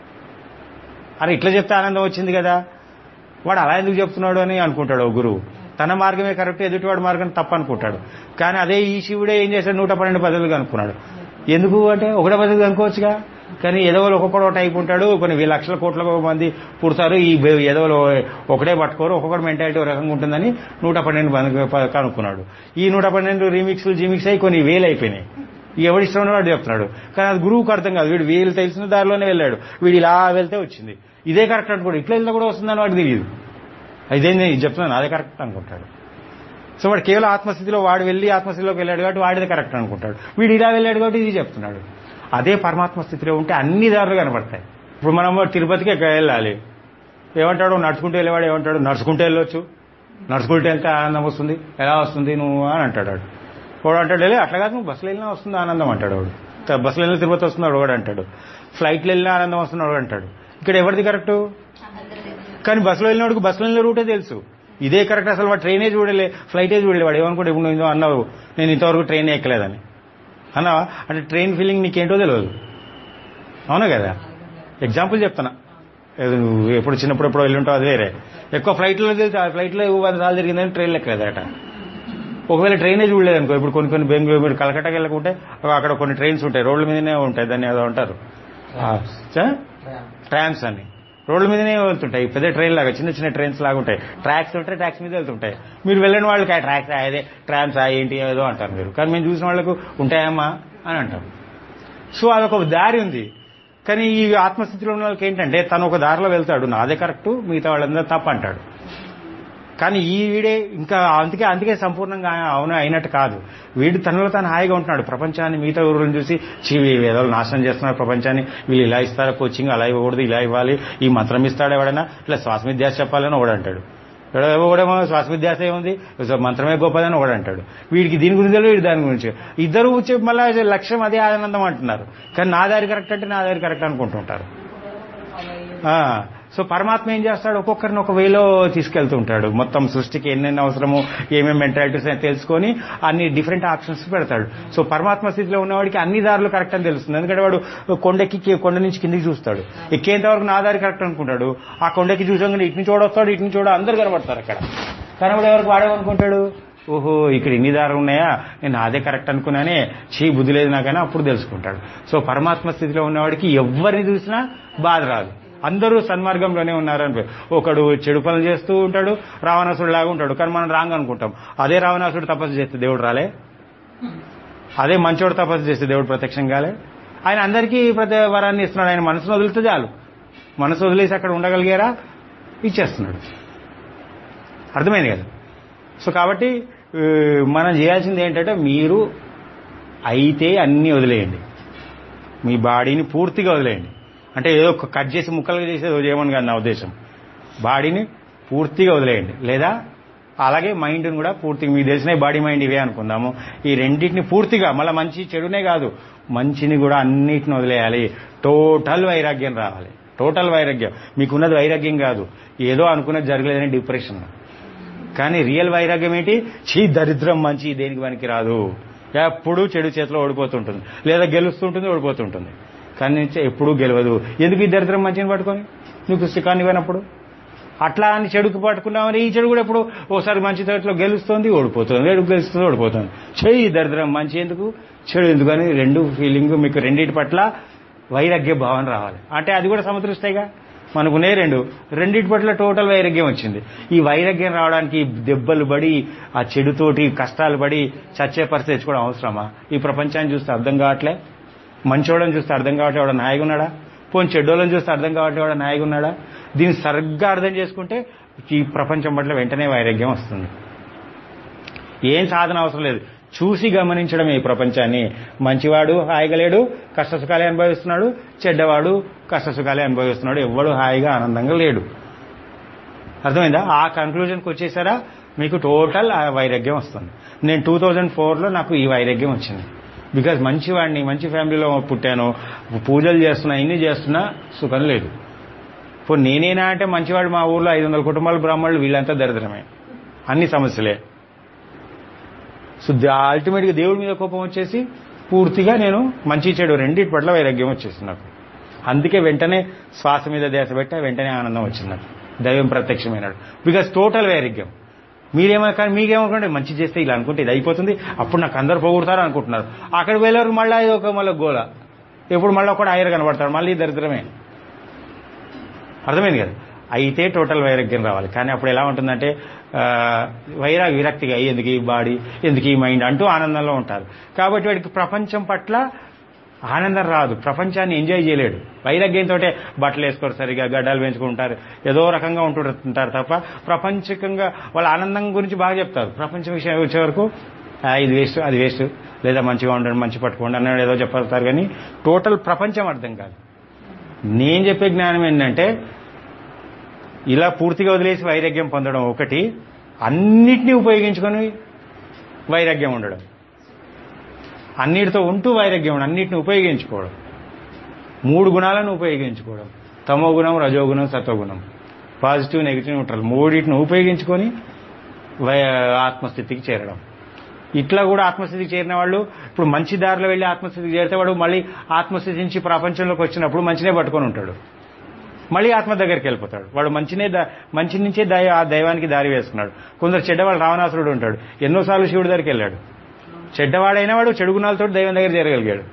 [SPEAKER 1] అరే ఇట్లా చెప్తే ఆనందం వచ్చింది కదా వాడు అలా ఎందుకు చెప్తున్నాడు అని అనుకుంటాడు ఓ గురువు తన మార్గమే కరెక్ట్ ఎదుటివాడి మార్గం తప్పు అనుకుంటాడు కానీ అదే ఈ శివుడే ఏం చేశాడు నూట పన్నెండు పద్ధతులు కనుక్కున్నాడు ఎందుకు అంటే ఒకటే పద్ధతి కనుక్కోవచ్చుగా కానీ ఎదవలు ఒక్కొక్కడు ఒక టైప్ ఉంటాడు కొన్ని వేల లక్షల కోట్ల మంది పుడతారు ఈ బె- ఎదవలు ఒకటే పట్టుకోరు ఒక్కొక్కటి మెంటాలిటీ ఒక రకంగా ఉంటుందని నూట పన్నెండు మంది ప- కనుక్కున్నాడు ఈ నూట పన్నెండు రీమిక్స్లు జీమిక్స్ అయ్యి కొన్ని వేలు అయిపోయినాయి ఎవడి ఇష్టం వాడు చెప్తున్నాడు కానీ అది గురువుకు అర్థం కాదు వీడు వీళ్ళు తెలిసిన దారిలోనే వెళ్ళాడు వీడు ఇలా వెళ్తే వచ్చింది ఇదే కరెక్ట్ అనుకోడు ఇట్లా వెళ్తే కూడా వస్తుందని వాడికి తెలియదు ఇదే నేను చెప్తున్నాను అదే కరెక్ట్ అనుకుంటాడు సో వాడు కేవలం ఆత్మస్థితిలో వాడు వెళ్ళి ఆత్మస్థితిలోకి వెళ్ళాడు కాబట్టి వాడిదే కరెక్ట్ అనుకుంటాడు వీడు ఇలా వెళ్ళాడు కాబట్టి ఇది చెప్తున్నాడు అదే పరమాత్మ స్థితిలో ఉంటే అన్ని దారులు కనబడతాయి ఇప్పుడు మనం తిరుపతికి ఎక్కడ వెళ్ళాలి ఏమంటాడు నడుచుకుంటూ వెళ్ళేవాడు ఏమంటాడు నడుచుకుంటూ వెళ్ళొచ్చు నడుచుకుంటూ వెళ్తే ఆనందం వస్తుంది ఎలా వస్తుంది నువ్వు అని అంటాడు వాడు వాడు అంటాడు "లే, అట్లా కాదు నువ్వు బస్సులో వెళ్ళినా వస్తుంది ఆనందం అంటాడు వాడు త- బస్సులో వెళ్ళిన తిరుపతి వస్తున్నాడు వాడు అంటాడు ఫ్లైట్లో వెళ్ళినా ఆనందం వస్తున్నాడు వాడు అంటాడు ఇక్కడ ఎవరిది కరెక్టు కానీ బస్సులో వెళ్ళినవాడికి బస్సులో వెళ్ళిన రూటే తెలుసు ఇదే కరెక్ట్ అసలు వాడు ట్రైనే చూడలే ఫ్లైటే చూడలే వాడు ఏమనుకుంటే ఇప్పుడు నువ్వు అన్నావు నేను ఇంతవరకు ట్రైన్ ఎక్కలేదని అన్నావా అంటే ట్రైన్ ఫీలింగ్ నీకేంటో తెలియదు అవునా కదా ఎగ్జాంపుల్ చెప్తున్నా ఏదో నువ్వు ఎప్పుడు చిన్నప్పుడు ఎప్పుడు వెళ్ళి ఉంటావు అది వేరే ఎక్కువ ఫ్లైట్లో తెలిసి ఆ ఫ్లైట్లో వంద సార్లు జరిగిందని ట్రైన్ ఎక్కలేదట ఒకవేళ ట్రైనే చూడలేదు అనుకో ఇప్పుడు కొన్ని కొన్ని బెంగళూరు మీరు కలకట్టాకి వెళ్ళకుంటే అక్కడ కొన్ని ట్రైన్స్ ఉంటాయి రోడ్ల మీదనే ఉంటాయి దాన్ని ఏదో అంటారు ట్రామ్స్ అని రోడ్ల మీదనే వెళ్తుంటాయి పెద్ద ట్రైన్ లాగా చిన్న చిన్న ట్రైన్స్ లాగా ఉంటాయి ట్రాక్స్ ఉంటాయి ట్రాక్స్ మీద వెళ్తుంటాయి మీరు వెళ్ళిన వాళ్ళకి ఆ ట్రాక్స్ అదే ట్రామ్స్ ఏంటి ఏదో అంటారు మీరు కానీ మేము చూసిన వాళ్ళకు ఉంటాయమ్మా అని అంటాం సో అదొక దారి ఉంది కానీ ఈ ఆత్మస్థితిలో ఉన్న వాళ్ళకి ఏంటంటే తను ఒక దారిలో వెళ్తాడు నాదే కరెక్ట్ మిగతా వాళ్ళందరూ తప్ప అంటాడు కానీ ఈ వీడే ఇంకా అందుకే అందుకే సంపూర్ణంగా అవును అయినట్టు కాదు వీడు తనలో తాను హాయిగా ఉంటున్నాడు ప్రపంచాన్ని మిగతా ఊరులను చూసి చీ వీళ్ళు ఏదో నాశనం చేస్తున్నారు ప్రపంచాన్ని వీళ్ళు ఇలా ఇస్తారా కోచింగ్ అలా ఇవ్వకూడదు ఇలా ఇవ్వాలి ఈ మంత్రం ఇస్తాడు ఎవడైనా ఇట్లా శ్వాస విద్యాస చెప్పాలని ఒకడు అంటాడు ఎవడేమో శ్వాస విద్యాస ఏముంది సో మంత్రమే గొప్పదని ఒకడు అంటాడు వీడికి దీని గురించి తెలియదు, వీడి దాని గురించి ఇద్దరు వచ్చి మళ్ళీ లక్ష్యం అదే ఆనందం అంటున్నారు కానీ నా దారి కరెక్ట్ అంటే నా దారి కరెక్ట్ అనుకుంటుంటారు ఆ, సో పరమాత్మ ఏం చేస్తాడు ఒక్కొక్కరిని ఒక వేలో తీసుకెళ్తూ ఉంటాడు మొత్తం సృష్టికి ఎన్నెన్ని అవసరమో ఏమేమి మెంటాలిటీస్ అని తెలుసుకొని అన్ని డిఫరెంట్ ఆప్షన్స్ పెడతాడు సో పరమాత్మ స్థితిలో ఉన్నవాడికి అన్ని దారులు కరెక్ట్ అని తెలుస్తుంది ఎందుకంటే వాడు కొండకి కొండ నుంచి కిందికి చూస్తాడు ఎక్కేంత వరకు నా దారి కరెక్ట్ అనుకుంటాడు ఆ కొండకి చూసాం ఇటు నుంచి చూడొస్తాడు ఇటు నుంచి చూడ అందరు కనబడతారు అక్కడ కనబడే వరకు వాడేమనుకుంటాడు ఓహో ఇక్కడ ఇన్ని దారులు ఉన్నాయా నేను అదే కరెక్ట్ అనుకున్నానే చీ బుద్ధి లేదు నాకని అప్పుడు తెలుసుకుంటాడు సో పరమాత్మ స్థితిలో ఉన్నవాడికి ఎవరిని చూసినా బాధ రాదు అందరూ సన్మార్గంలోనే ఉన్నారని ఒకడు చెడు పనులు చేస్తూ ఉంటాడు రావణాసుడు లాగా ఉంటాడు కానీ మనం రాంగ్ అనుకుంటాం అదే రావణాసుడు తపస్సు చేస్తే దేవుడు రాలే అదే మంచోడు తపస్సు చేస్తే దేవుడు ప్రత్యక్షం కాలే ఆయన అందరికీ ప్రతి వరాన్ని ఇస్తున్నాడు ఆయన మనసును వదిలితే చాలు మనసు వదిలేసి అక్కడ ఉండగలిగారా ఇచ్చేస్తున్నాడు అర్థమైంది కదా సో కాబట్టి ఆ, మనం చేయాల్సింది ఏంటంటే మీరు అయితే అన్నీ వదిలేయండి మీ బాడీని పూర్తిగా వదిలేయండి అంటే ఏదో ఒక కట్ చేసి ముక్కలుగా చేసేది చేయమని కాదు నా ఉద్దేశం బాడీని పూర్తిగా వదిలేయండి లేదా అలాగే మైండ్ని కూడా పూర్తిగా మీకు తెలిసిన బాడీ మైండ్ ఇవే అనుకుందాము ఈ రెండింటిని పూర్తిగా మళ్ళీ మంచి చెడునే కాదు మంచిని కూడా అన్నిటిని వదిలేయాలి టోటల్ వైరాగ్యం రావాలి టోటల్ వైరాగ్యం మీకున్నది వైరాగ్యం కాదు ఏదో అనుకున్నది జరగలేదని డిప్రెషన్ కానీ రియల్ వైరాగ్యం ఏంటి చీ దరిద్రం మంచి దేనికి పనికి రాదు ఎప్పుడూ చెడు చేతిలో ఓడిపోతుంటుంది లేదా గెలుస్తుంటుంది ఓడిపోతుంటుంది కానీ ఎప్పుడూ గెలవదు ఎందుకు ఈ దరిద్రం మంచిని పట్టుకొని నీకు సుఖాన్ని ఇవ్వనప్పుడు అట్లా అని చెడుకు పట్టుకున్నామని ఈ చెడు కూడా ఎప్పుడు ఓసారి మంచి తోటలో గెలుస్తుంది ఓడిపోతుంది చెడు గెలుస్తుంది ఓడిపోతుంది చెయ్యి దరిద్రం మంచి ఎందుకు చెడు ఎందుకు అని రెండు ఫీలింగ్ మీకు రెండింటి పట్ల వైరాగ్య భావన రావాలి అంటే అది కూడా సమదృష్టేగా మనకునే రెండు రెండింటి పట్ల టోటల్ వైరాగ్యం వచ్చింది ఈ వైరాగ్యం రావడానికి దెబ్బలు పడి ఆ చెడుతోటి కష్టాలు పడి చచ్చే పరిస్థితి తెచ్చుకోవడం అవసరమా ఈ ప్రపంచాన్ని చూస్తే అర్థం కావట్లే మంచోడని చూస్తే అర్థం కావట్లే వాడు నాయగా ఉన్నాడా పోనీ చెడ్డోళ్ళని చూస్తే అర్థం కావట్లే వాడు నాయగా ఉన్నాడా దీన్ని సరిగ్గా అర్థం చేసుకుంటే ఈ ప్రపంచం పట్ల వెంటనే వైరాగ్యం వస్తుంది ఏం సాధన అవసరం లేదు చూసి గమనించడం ఈ ప్రపంచాన్ని మంచివాడు హాయిగా లేడు కష్టసుఖాలే అనుభవిస్తున్నాడు చెడ్డవాడు కష్టసుఖాలే అనుభవిస్తున్నాడు ఎవ్వడు హాయిగా ఆనందంగా లేడు అర్థమైందా ఆ కన్క్లూజన్కి వచ్చేసారా మీకు టోటల్ ఆ వైరాగ్యం వస్తుంది నేను టూ థౌజండ్ ఫోర్లో నాకు ఈ వైరాగ్యం వచ్చింది బికాజ్ మంచివాడిని మంచి ఫ్యామిలీలో పుట్టాను పూజలు చేస్తున్నా ఇన్ని చేస్తున్నా సుఖం లేదు ఇప్పుడు నేనేనా అంటే మంచివాడు మా ఊర్లో ఐదు వందల కుటుంబాలు బ్రాహ్మణులు వీళ్ళంతా దరిద్రమే అన్ని సమస్యలే సో అల్టిమేట్గా దేవుడి మీద కోపం వచ్చేసి పూర్తిగా నేను మంచి చెడు రెండింటి పట్ల వైరాగ్యం వచ్చేసింది నాకు అందుకే వెంటనే శ్వాస మీద ధ్యాస పెట్టా వెంటనే ఆనందం వచ్చింది నాకు దైవం ప్రత్యక్షమైనాడు బికాస్ టోటల్ వైరాగ్యం మీరేమో కానీ మీకేమనుకోండి మంచి చేస్తే ఇలా అనుకుంటే ఇది అయిపోతుంది అప్పుడు నాకు అందరు పోగొడతారు అనుకుంటున్నారు అక్కడికి వెళ్ళారు మళ్ళీ ఇది ఒక మళ్ళీ గోల ఎప్పుడు మళ్ళీ ఒకటి ఐర్ కనబడతాడు మళ్ళీ దరిద్రమే అర్థమైంది కదా అయితే టోటల్ వైరాగ్యం రావాలి కానీ అప్పుడు ఎలా ఉంటుందంటే ఆ, వైరాగ్య విరక్తిగా ఎందుకు ఈ బాడీ ఎందుకు ఈ మైండ్ అంటూ ఆనందంలో ఉంటారు కాబట్టి వాడికి ప్రపంచం పట్ల ఆనందం రాదు ప్రపంచాన్ని ఎంజాయ్ చేయలేడు వైరాగ్యంతో బట్టలు వేసుకోరు సరిగా గడ్డాలు పెంచుకుంటారు ఏదో రకంగా ఉంటుంటారు తప్ప ప్రపంచకంగా వాళ్ళ ఆనందం గురించి బాగా చెప్తారు ప్రపంచం విషయం వచ్చే వరకు "ఆ, ఇది వేస్ట్ అది వేస్ట్ లేదా మంచిగా ఉండండి మంచి పట్టుకోండి అన్నాడు ఏదో చెప్పారు కానీ టోటల్ ప్రపంచం అర్థం కాదు నేను చెప్పే జ్ఞానం ఏంటంటే ఇలా పూర్తిగా వదిలేసి వైరాగ్యం పొందడం ఒకటి అన్నిటినీ ఉపయోగించుకొని వైరాగ్యం ఉండడం అన్నిటితో ఉంటూ వైరాగ్యం ఉండడం అన్నిటిని ఉపయోగించుకోవడం మూడు గుణాలను ఉపయోగించుకోవడం తమో గుణం రజోగుణం సత్వగుణం పాజిటివ్ నెగిటివ్ న్యూట్రల్ మూడింటిని ఉపయోగించుకొని వై- ఆత్మస్థితికి చేరడం ఇట్లా కూడా ఆత్మస్థితికి చేరిన వాళ్ళు ఇప్పుడు మంచి దారిలో వెళ్ళి ఆత్మస్థితికి చేరితే వాడు మళ్ళీ ఆత్మస్థితి నుంచి ప్రపంచంలోకి వచ్చినప్పుడు మంచినే పట్టుకొని ఉంటాడు మళ్ళీ ఆత్మ దగ్గరికి వెళ్ళిపోతాడు వాడు మంచినే దా- మంచి నుంచే దైవ ఆ దైవానికి దారి వేసుకున్నాడు కొందరు చెడ్డవాడు రావణాసురుడు ఉంటాడు ఎన్నోసార్లు శివుడి దగ్గరికి వెళ్ళాడు చెడ్డవాడైన వాడు చెడు గుణాలతో దైవం దగ్గర చేరగలిగాడు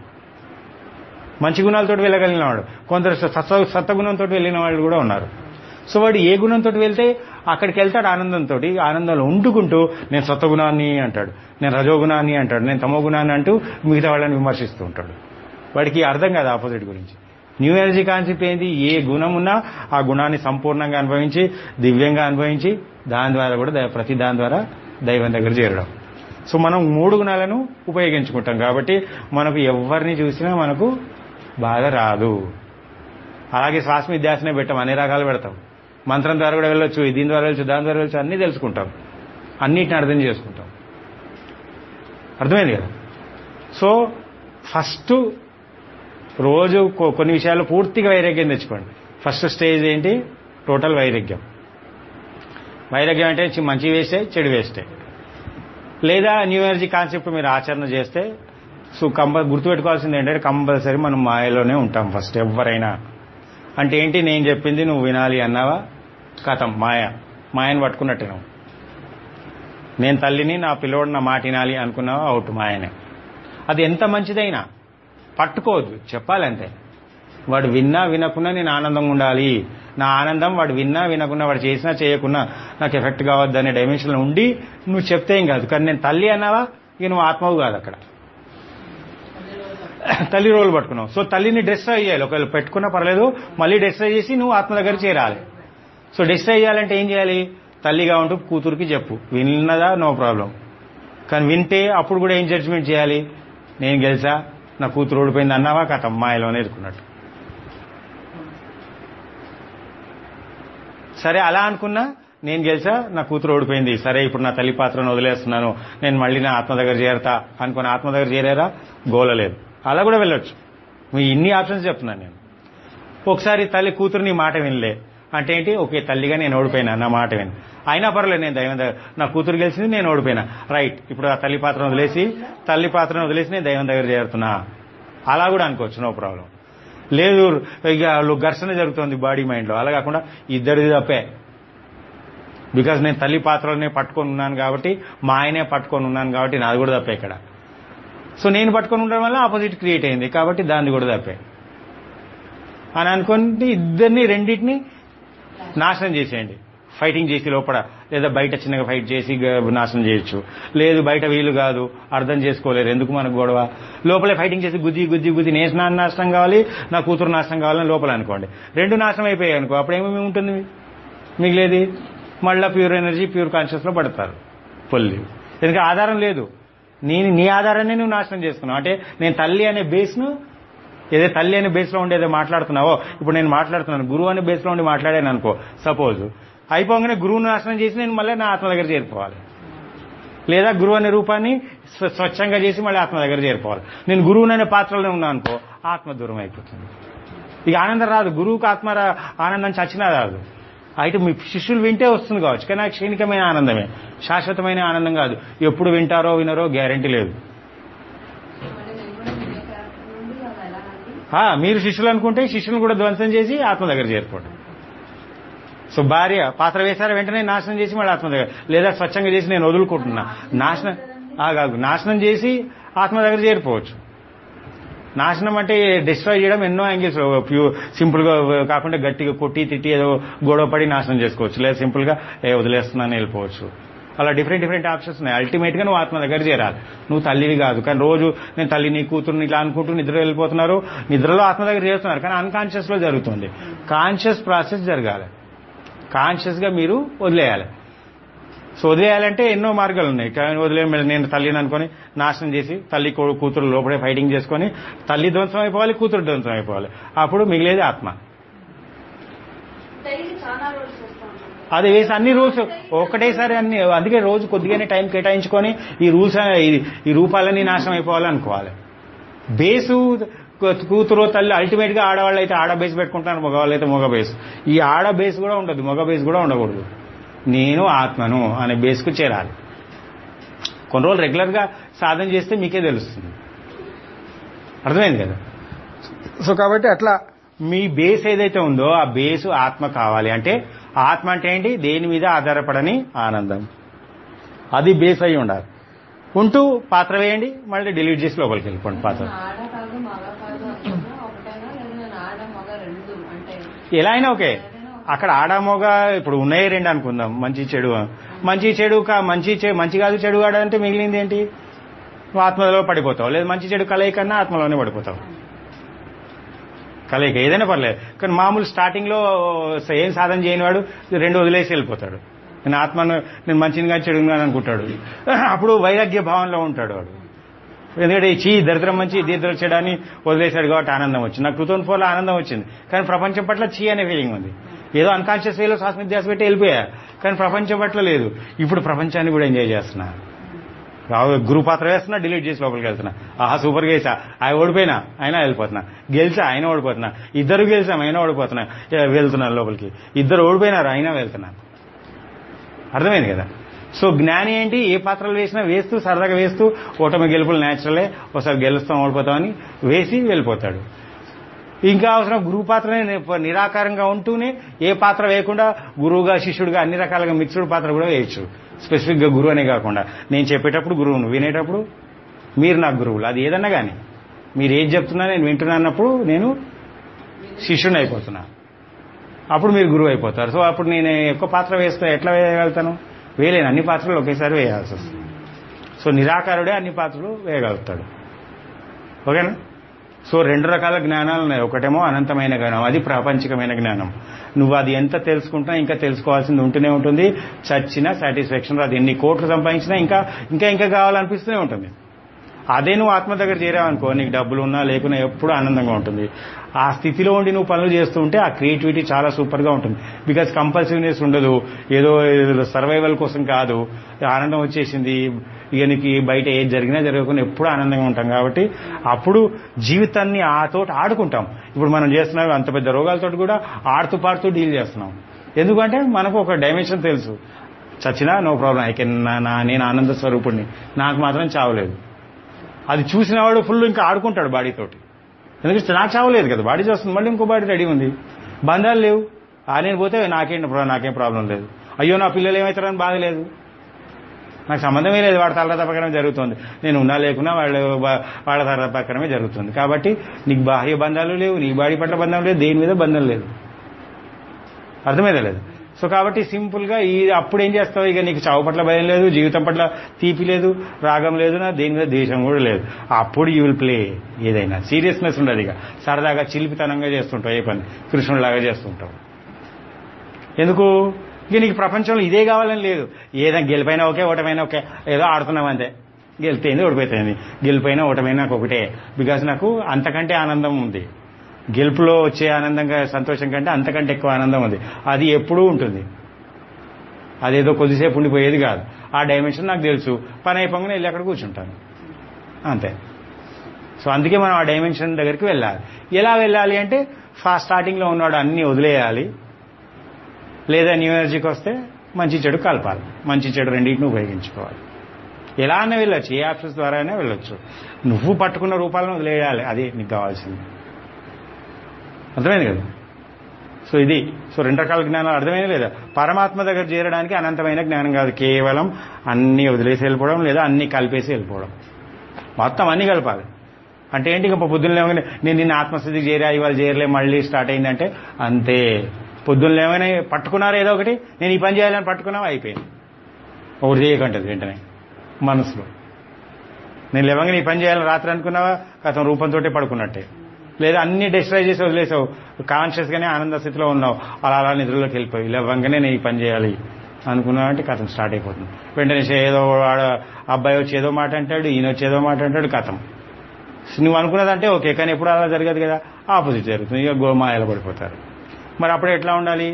[SPEAKER 1] మంచి గుణాలతో వెళ్ళగలిగిన వాడు కొందరు సత్వ సత్వగుణంతో వెళ్ళిన వాళ్ళు కూడా ఉన్నారు సో వాడు ఏ గుణంతో వెళ్తే అక్కడికి వెళ్తాడు ఆనందంతో ఆనందంలో ఉంటుకుంటూ నేను సత్వగుణాన్ని అంటాడు నేను రజోగుణాన్ని అంటాడు నేను తమో గుణాన్ని అంటూ మిగతా వాళ్ళని విమర్శిస్తూ ఉంటాడు వాడికి అర్థం కాదు ఆపోజిట్ గురించి న్యూ ఎనర్జీ కాన్సెప్ట్ ఏంటి ఏ గుణం ఉన్నా ఆ గుణాన్ని సంపూర్ణంగా అనుభవించి దివ్యంగా అనుభవించి దాని ద్వారా కూడా దై- ప్రతి దాని ద్వారా దైవం దగ్గర చేరడం సో మనం మూడు గుణాలను ఉపయోగించుకుంటాం కాబట్టి మనకు ఎవరిని చూసినా మనకు బాధ రాదు అలాగే శ్వాస మీద ధ్యాసనే పెట్టాం అన్ని రకాలు పెడతాం మంత్రం ద్వారా కూడా వెళ్ళొచ్చు దీని ద్వారా వెళ్ళొచ్చు దాని ద్వారా వెళ్ళొచ్చు అన్నీ తెలుసుకుంటాం అన్నిటిని అర్థం చేసుకుంటాం అర్థమైంది కదా సో ఫస్ట్ రోజు కొ- కొన్ని విషయాలు పూర్తిగా వైరాగ్యం తెచ్చుకోండి ఫస్ట్ స్టేజ్ ఏంటి టోటల్ వైరాగ్యం వైరాగ్యం అంటే చి- మంచి వేస్తే చెడు వేస్తే లేదా న్యూ ఎనర్జీ కాన్సెప్ట్ మీరు ఆచరణ చేస్తే సో కంప గుర్తుపెట్టుకోవాల్సింది ఏంటంటే కంపల్సరీ మనం మాయలోనే ఉంటాం ఫస్ట్ ఎవరైనా అంటే ఏంటి నేను చెప్పింది నువ్వు వినాలి అన్నావా కథం మాయ మాయను పట్టుకున్నట్టు నువ్వు నేను తల్లిని నా పిల్లోడు నా మాట వినాలి అనుకున్నావా అవుట్ మాయనే అది ఎంత మంచిదైనా పట్టుకోవద్దు చెప్పాలంతే వాడు విన్నా వినకున్నా నేను ఆనందంగా ఉండాలి నా ఆనందం వాడు విన్నా వినకున్నా వాడు చేసినా చేయకున్నా నాకు ఎఫెక్ట్ కావద్దు అనే డైమెన్షన్లో ఉండి నువ్వు చెప్తే ఏం కాదు కానీ నేను తల్లి అన్నావా ఇక నువ్వు ఆత్మవు కాదు అక్కడ తల్లి రోల్ పట్టుకున్నావు సో తల్లిని డిస్ట్రాయ్ చేయాలి ఒకవేళ పెట్టుకున్నా పర్లేదు మళ్ళీ డిస్ట్రాయ్ చేసి నువ్వు ఆత్మ దగ్గర చేరాలి సో డిస్ట్రాయ్ చేయాలంటే ఏం చేయాలి తల్లిగా ఉంటూ కూతురికి చెప్పు విన్నదా నో ప్రాబ్లం కానీ వింటే అప్పుడు కూడా ఏం జడ్జిమెంట్ చేయాలి నేను గెలిచా నా కూతురు ఓడిపోయింది అన్నావా కథ మాయలోనే ఎదుర్కొన్నట్టు సరే అలా అనుకున్నా నేను గెలిచా నా కూతురు ఓడిపోయింది సరే ఇప్పుడు నా తల్లి పాత్రను వదిలేస్తున్నాను నేను మళ్ళీ నా ఆత్మ దగ్గర చేరతా అనుకుని ఆత్మ దగ్గర చేరారా గోల లేదు అలా కూడా వెళ్ళొచ్చు మీ ఇన్ని ఆప్షన్స్ చెప్తున్నాను నేను ఒకసారి తల్లి కూతురు నీ మాట వినలే అంటే ఏంటి ఓకే తల్లిగా నేను ఓడిపోయినా నా మాట విని అయినా పర్లేదు నేను దైవం దగ్గర నా కూతురు గెలిచింది నేను ఓడిపోయినా రైట్ ఇప్పుడు ఆ తల్లి పాత్రను వదిలేసి తల్లి పాత్రను వదిలేసి నేను దైవం దగ్గర చేరుతున్నా అలా కూడా అనుకోవచ్చు నో ప్రాబ్లం లేదు ఇక ఘర్షణ జరుగుతుంది బాడీ మైండ్లో అలా కాకుండా ఇద్దరిది తప్పే బికాజ్ నేను తల్లి పాత్రలనే పట్టుకొని ఉన్నాను కాబట్టి మా ఆయనే పట్టుకొని ఉన్నాను కాబట్టి నాది కూడా తప్పే ఇక్కడ సో నేను పట్టుకొని ఉండడం వల్ల ఆపోజిట్ క్రియేట్ అయింది కాబట్టి దాన్ని కూడా తప్పే అని అనుకుంటే ఇద్దరిని రెండింటిని నాశనం చేసేయండి ఫైటింగ్ చేసి లోపల లేదా బయట చిన్నగా ఫైట్ చేసి గ- నాశనం చేయొచ్చు లేదు బయట వీలు కాదు అర్థం చేసుకోలేరు ఎందుకు మనకు గొడవ లోపలే ఫైటింగ్ చేసి గుద్ది గుద్ది గుద్ది నేను నా నాశనం కావాలి నా కూతురు నాశనం కావాలని లోపల అనుకోండి రెండు నాశనం అయిపోయాయి అనుకో అప్పుడేమేమి ఉంటుంది మిగిలేది మళ్ళీ ప్యూర్ ఎనర్జీ ప్యూర్ కాన్షియస్లో పడతారు ఫుల్లీ ఎందుకంటే ఆధారం లేదు నేను నీ ఆధారాన్ని నువ్వు నాశనం చేసుకున్నావు అంటే నేను తల్లి అనే బేస్ను ఏదో తల్లి అనే బేస్లో ఉండి ఏదో మాట్లాడుతున్నావో ఇప్పుడు నేను మాట్లాడుతున్నాను గురువు అనే బేస్లో ఉండి మాట్లాడాను అనుకో సపోజ్ అయిపోగానే గురువుని నాశనం చేసి నేను మళ్ళీ నా ఆత్మ దగ్గర చేరుకోవాలి లేదా గురువు అనే రూపాన్ని స్వ- స్వచ్ఛంగా చేసి మళ్ళీ ఆత్మ దగ్గర చేరుకోవాలి నేను గురువుని అనే పాత్రలో ఉన్నాను అనుకో ఆత్మ దూరం అయిపోతుంది ఇక ఆనందం రాదు గురువుకి ఆత్మ రా- ఆనందం చచ్చినా రాదు అయితే మీ శిష్యులు వింటే వస్తుంది కావచ్చు కానీ ఆ క్షణికమైన ఆనందమే శాశ్వతమైన ఆనందం కాదు ఎప్పుడు వింటారో వినరో గ్యారంటీ లేదు
[SPEAKER 2] అంటే నేను కూడా వినే క్యారెక్టర్ నుండి అది ఎలా అండి
[SPEAKER 1] ఆ, మీరు శిష్యులు అనుకుంటే శిష్యులను కూడా ధ్వంసం చేసి ఆత్మ దగ్గర చేరుకోండి సో భార్య పాత్ర వేశారా వెంటనే నాశనం చేసి మళ్ళీ ఆత్మ దగ్గర లేదా స్వచ్ఛంగా చేసి నేను వదులుకుంటున్నా నాశనం ఆ కాదు నాశనం చేసి ఆత్మ దగ్గర చేరిపోవచ్చు నాశనం అంటే డిస్ట్రాయ్ చేయడం ఎన్నో యాంగిల్స్ ప్యూ సింపుల్ గా కాకుండా గట్టిగా కొట్టి తిట్టి ఏదో గొడవ పడి నాశనం చేసుకోవచ్చు లేదా సింపుల్ గా ఏ వదిలేస్తున్నాను వెళ్ళిపోవచ్చు అలా డిఫరెంట్ డిఫరెంట్ ఆప్షన్స్ ఉన్నాయి అల్టిమేట్ గా నువ్వు ఆత్మ దగ్గర చేరాలి నువ్వు తల్లివి కాదు కానీ రోజు నేను తల్లిని కూతురుని ఇలా అనుకుంటూ నిద్ర వెళ్ళిపోతున్నారు నిద్రలో ఆత్మ దగ్గర చేస్తున్నారు కానీ అన్కాన్షియస్ లో జరుగుతుంది కాన్షియస్ ప్రాసెస్ జరగాలి కాన్షియస్ గా మీరు వదిలేయాలి సో వదిలేయాలంటే ఎన్నో మార్గాలు ఉన్నాయి కానీ వదిలే నేను తల్లిని అనుకొని నాశనం చేసి తల్లి కూ- కూతురు లోపలే ఫైటింగ్ చేసుకొని తల్లి ధ్వంసం అయిపోవాలి కూతురు ధ్వంసం అయిపోవాలి అప్పుడు మిగిలేది ఆత్మ
[SPEAKER 2] డైలీ చాలా రోల్స్ వస్తూ ఉంటాయి
[SPEAKER 1] అది వేసి అన్ని రూల్స్ ఒకటేసారి అన్ని అందుకే రోజు కొద్దిగానే టైం కేటాయించుకొని ఈ రూల్స్ ఈ రూపాలన్నీ నాశనం అయిపోవాలి అనుకోవాలి బేసు కూ- కూతురు తల్లి అల్టిమేట్ గా ఆడవాళ్ళు అయితే ఆడ బేస్ పెట్టుకుంటారు మగవాళ్ళు అయితే మగ బేస్ ఈ ఆడ బేస్ కూడా ఉండదు మగ బేస్ కూడా ఉండకూడదు నేను ఆత్మను అనే బేస్కు చేరాలి కొన్ని రోజులు రెగ్యులర్ గా సాధన చేస్తే మీకే తెలుస్తుంది అర్థమైంది కదా సో కాబట్టి అట్లా మీ బేస్ ఏదైతే ఉందో ఆ బేస్ ఆత్మ కావాలి అంటే ఆత్మ అంటే ఏంటి దేని మీద ఆధారపడని ఆనందం అది బేస్ అయి ఉండాలి ఉంటూ పాత్ర వేయండి మళ్ళీ డిలీట్ చేసి లోపలికి వెళ్ళిపోండి పాత్ర
[SPEAKER 2] ఆడ కాదు మగ కాదు అనుకున్నా ఒకటేనా లేదా నేను ఆడ మగ రెండు అంటే
[SPEAKER 1] ఎలా అయినా ఓకే అక్కడ ఆడామోగ ఇప్పుడు ఉన్నాయి రెండు అనుకుందాం మంచి చెడు మంచి చెడు కా- మంచి చె- మంచి కాదు చెడు కాదు అంటే మిగిలింది ఏంటి నువ్వు ఆత్మలో పడిపోతావు లేదు మంచి చెడు కలయిక కన్నా ఆత్మలోనే పడిపోతావు కలయిక ఏదైనా పర్లేదు కానీ మామూలు స్టార్టింగ్ లో ఏం సాధన చేయని వాడు రెండు వదిలేసి వెళ్ళిపోతాడు నేను ఆత్మను నేను మంచిని కానీ చెడుగా అనుకుంటాడు అప్పుడు వైరాగ్య భావంలో ఉంటాడు వాడు ఎందుకంటే ఈ చీ దరిద్రం మంచి దీర్ఘం చెడని వదిలేశాడు కాబట్టి ఆనందం వచ్చింది నాకు టూ థౌసండ్ ఫోర్లో ఆనందం వచ్చింది కానీ ప్రపంచం పట్ల చీ అనే ఫీలింగ్ ఉంది ఏదో అన్కాన్షియస్ వేలో శ్వాస ధ్యాస పెట్టి వెళ్ళిపోయా కానీ ప్రపంచం పట్ల లేదు ఇప్పుడు ప్రపంచాన్ని కూడా ఎంజాయ్ చేస్తున్నా రావు- గురు పాత్ర వేస్తున్నా డిలీట్ చేసి లోపలికి వెళ్తున్నా ఆహా సూపర్ గేసా ఆయన ఓడిపోయినా అయినా వెళ్ళిపోతున్నా గెలిచా ఆయన ఓడిపోతున్నా ఇద్దరు గెలిచాం అయినా ఓడిపోతున్నా ఏ, వెళ్తున్నాను లోపలికి ఇద్దరు ఓడిపోయినారు అయినా వెళ్తున్నాను అర్థమైంది కదా సో జ్ఞాని ఏంటి ఏ పాత్రలు వేసినా వేస్తూ సరదాగా వేస్తూ ఓటమి గెలుపులు న్యాచురలే ఒకసారి గెలుస్తాం ఓడిపోతామని వేసి వెళ్ళిపోతాడు ఇంకా అవసరం గురువు పాత్రనే ని- నిరాకారంగా ఉంటూనే ఏ పాత్ర వేయకుండా గురువుగా శిష్యుడిగా అన్ని రకాలుగా మిక్స్డ్ పాత్ర కూడా వేయచ్చు స్పెసిఫిక్ గా గురువు అనే కాకుండా నేను చెప్పేటప్పుడు గురువును వినేటప్పుడు మీరు నాకు గురువులు అది ఏదన్నా కానీ మీరు ఏది చెప్తున్నా నేను వింటున్నా అన్నప్పుడు నేను శిష్యుని అయిపోతున్నా అప్పుడు మీరు గురువు అయిపోతారు సో అప్పుడు నేను ఎక్కువ పాత్ర వేస్తే ఎట్లా వేయగలుగుతాను వేయలేను అన్ని పాత్రలు ఒకేసారి వేయాల్సి వస్తుంది సో నిరాకారుడే అన్ని పాత్రలు వేయగలుగుతాడు ఓకేనా సో రెండు రకాల జ్ఞానాలు ఉన్నాయి ఒకటేమో అనంతమైన జ్ఞానం అది ప్రాపంచికమైన జ్ఞానం నువ్వు అది ఎంత తెలుసుకుంటున్నా ఇంకా తెలుసుకోవాల్సింది ఉంటూనే ఉంటుంది చచ్చినా సాటిస్ఫాక్షన్ అది ఎన్ని కోట్లు సంపాదించినా ఇంకా ఇంకా ఇంకా కావాలనిపిస్తూనే ఉంటుంది అదే నువ్వు ఆత్మ దగ్గర చేరావనుకో నీకు డబ్బులు ఉన్నా లేకున్నా ఎప్పుడూ ఆనందంగా ఉంటుంది ఆ స్థితిలో ఉండి నువ్వు పనులు చేస్తూ ఉంటే ఆ క్రియేటివిటీ చాలా సూపర్గా ఉంటుంది బికాజ్ కంపల్సివ్నెస్ ఉండదు ఏదో సర్వైవల్ కోసం కాదు ఆనందం వచ్చేసింది ఇక నీకు బయట ఏది జరిగినా జరగకుండా ఎప్పుడూ ఆనందంగా ఉంటాం కాబట్టి అప్పుడు జీవితాన్ని ఆ తోటి ఆడుకుంటాం ఇప్పుడు మనం చేస్తున్నాం అంత పెద్ద రోగాలతో కూడా ఆడుతూ పాడుతూ డీల్ చేస్తున్నాం ఎందుకంటే మనకు ఒక డైమెన్షన్ తెలుసు చచ్చినా నో ప్రాబ్లం ఐ కెన్ నా నేను ఆనంద స్వరూపుణ్ణి నాకు మాత్రం చావలేదు అది చూసిన వాడు ఫుల్ ఇంకా ఆడుకుంటాడు బాడీతోటి ఎందుకంటే నాకు చావలేదు కదా బాడీ చేస్తుంది మళ్ళీ ఇంకో బాడీ రెడీ ఉంది బంధాలు లేవు ఆ నేను పోతే నాకేం ప్రా- నాకేం ప్రాబ్లం లేదు అయ్యో నా పిల్లలు ఏమవుతారని బాధ లేదు నాకు సంబంధమే లేదు వాడి తల ప్రకారమే జరుగుతుంది నేను ఉన్నా లేకున్నా వాళ్ళ వాళ్ళ తల ప్రకారమే జరుగుతుంది కాబట్టి నీకు బాహ్య బంధాలు లేవు నీ బాడీ పట్ల బంధం లేదు దేని మీద బంధం లేదు అర్థమైతే లేదు సో కాబట్టి సింపుల్ గా ఈ అప్పుడు ఏం చేస్తావు ఇక నీకు చావు పట్ల భయం లేదు జీవితం పట్ల తీపి లేదు రాగం లేదు నా దేని మీద దేశం కూడా లేదు అప్పుడు యూ విల్ ప్లే ఏదైనా సీరియస్నెస్ ఉండదు ఇక సరదాగా చిలిపితనంగా చేస్తుంటావు ఏ పని కృష్ణుడిలాగా చేస్తుంటావు ఎందుకు ఇక నీకు ప్రపంచంలో ఇదే కావాలని లేదు ఏదైనా గెలిపోయినా ఓకే ఓటమైనా ఓకే ఏదో ఆడుతున్నాం అంతే గెలిపోయింది ఓడిపోయింది గెలిపోయినా ఓటమైనా నాకు ఒకటే బికాజ్ నాకు అంతకంటే ఆనందం ఉంది గెలుపులో వచ్చే ఆనందంగా సంతోషం కంటే అంతకంటే ఎక్కువ ఆనందం ఉంది అది ఎప్పుడూ ఉంటుంది అదేదో కొద్దిసేపు ఉండిపోయేది కాదు ఆ డైమెన్షన్ నాకు తెలుసు పని అయిపోగానే వెళ్ళి అక్కడ కూర్చుంటాను అంతే సో అందుకే మనం ఆ డైమెన్షన్ దగ్గరికి వెళ్ళాలి ఎలా వెళ్ళాలి అంటే ఫాస్ట్ స్టార్టింగ్లో ఉన్నాడు అన్ని వదిలేయాలి లేదా న్యూ ఎనర్జీకి వస్తే మంచి చెడు కలపాలి మంచి చెడు రెండింటిని ఉపయోగించుకోవాలి ఎలా అయినా వెళ్ళొచ్చు ఏ ఆప్షన్స్ ద్వారా అయినా వెళ్ళొచ్చు నువ్వు పట్టుకున్న రూపాలను వదిలేయాలి అది నీకు కావాల్సింది అర్థమైంది కదా సో ఇది సో రెండు రకాల జ్ఞానాలు అర్థమైనా లేదా పరమాత్మ దగ్గర చేరడానికి అనంతమైన జ్ఞానం కాదు కేవలం అన్ని వదిలేసి వెళ్ళిపోవడం లేదా అన్ని కలిపేసి వెళ్ళిపోవడం మొత్తం అన్ని కలపాలి అంటే ఏంటి ఇంకా పొద్దున్న లేవగానే నేను నిన్న ఆత్మస్థితికి చేరా ఇవాళ చేరలే మళ్ళీ స్టార్ట్ అయిందంటే అంతే పొద్దున్న లేవగానే పట్టుకున్నారు ఏదో ఒకటి నేను ఈ పని చేయాలని పట్టుకున్నావు అయిపోయింది ఒకటి చేయకంటది వెంటనే మనసులో నేను లేవగానే ఈ పని చేయాలని రాత్రి అనుకున్నావా గతం రూపంతో పడుకున్నట్టే లేదా అన్ని డిస్ట్రాయ్ చేసి వదిలేసావు కాన్షియస్ గానే ఆనంద స్థితిలో ఉన్నావు అలా అలా నిద్రలోకి వెళ్ళిపోయి లేవంగానే నేను ఈ పని చేయాలి అనుకున్నావంటే కథం స్టార్ట్ అయిపోతుంది వెంటనే చే- ఏదో వాడు అబ్బాయి వచ్చి ఏదో మాట అంటాడు ఈయన వచ్చి ఏదో మాట అంటాడు కథం నువ్వు అనుకున్నదంటే ఓకే కానీ ఎప్పుడు అలా జరగదు కదా ఆపోజిట్ జరుగుతుంది ఇక గోమాయలు పడిపోతారు మరి అప్పుడు ఎట్లా ఉండాలి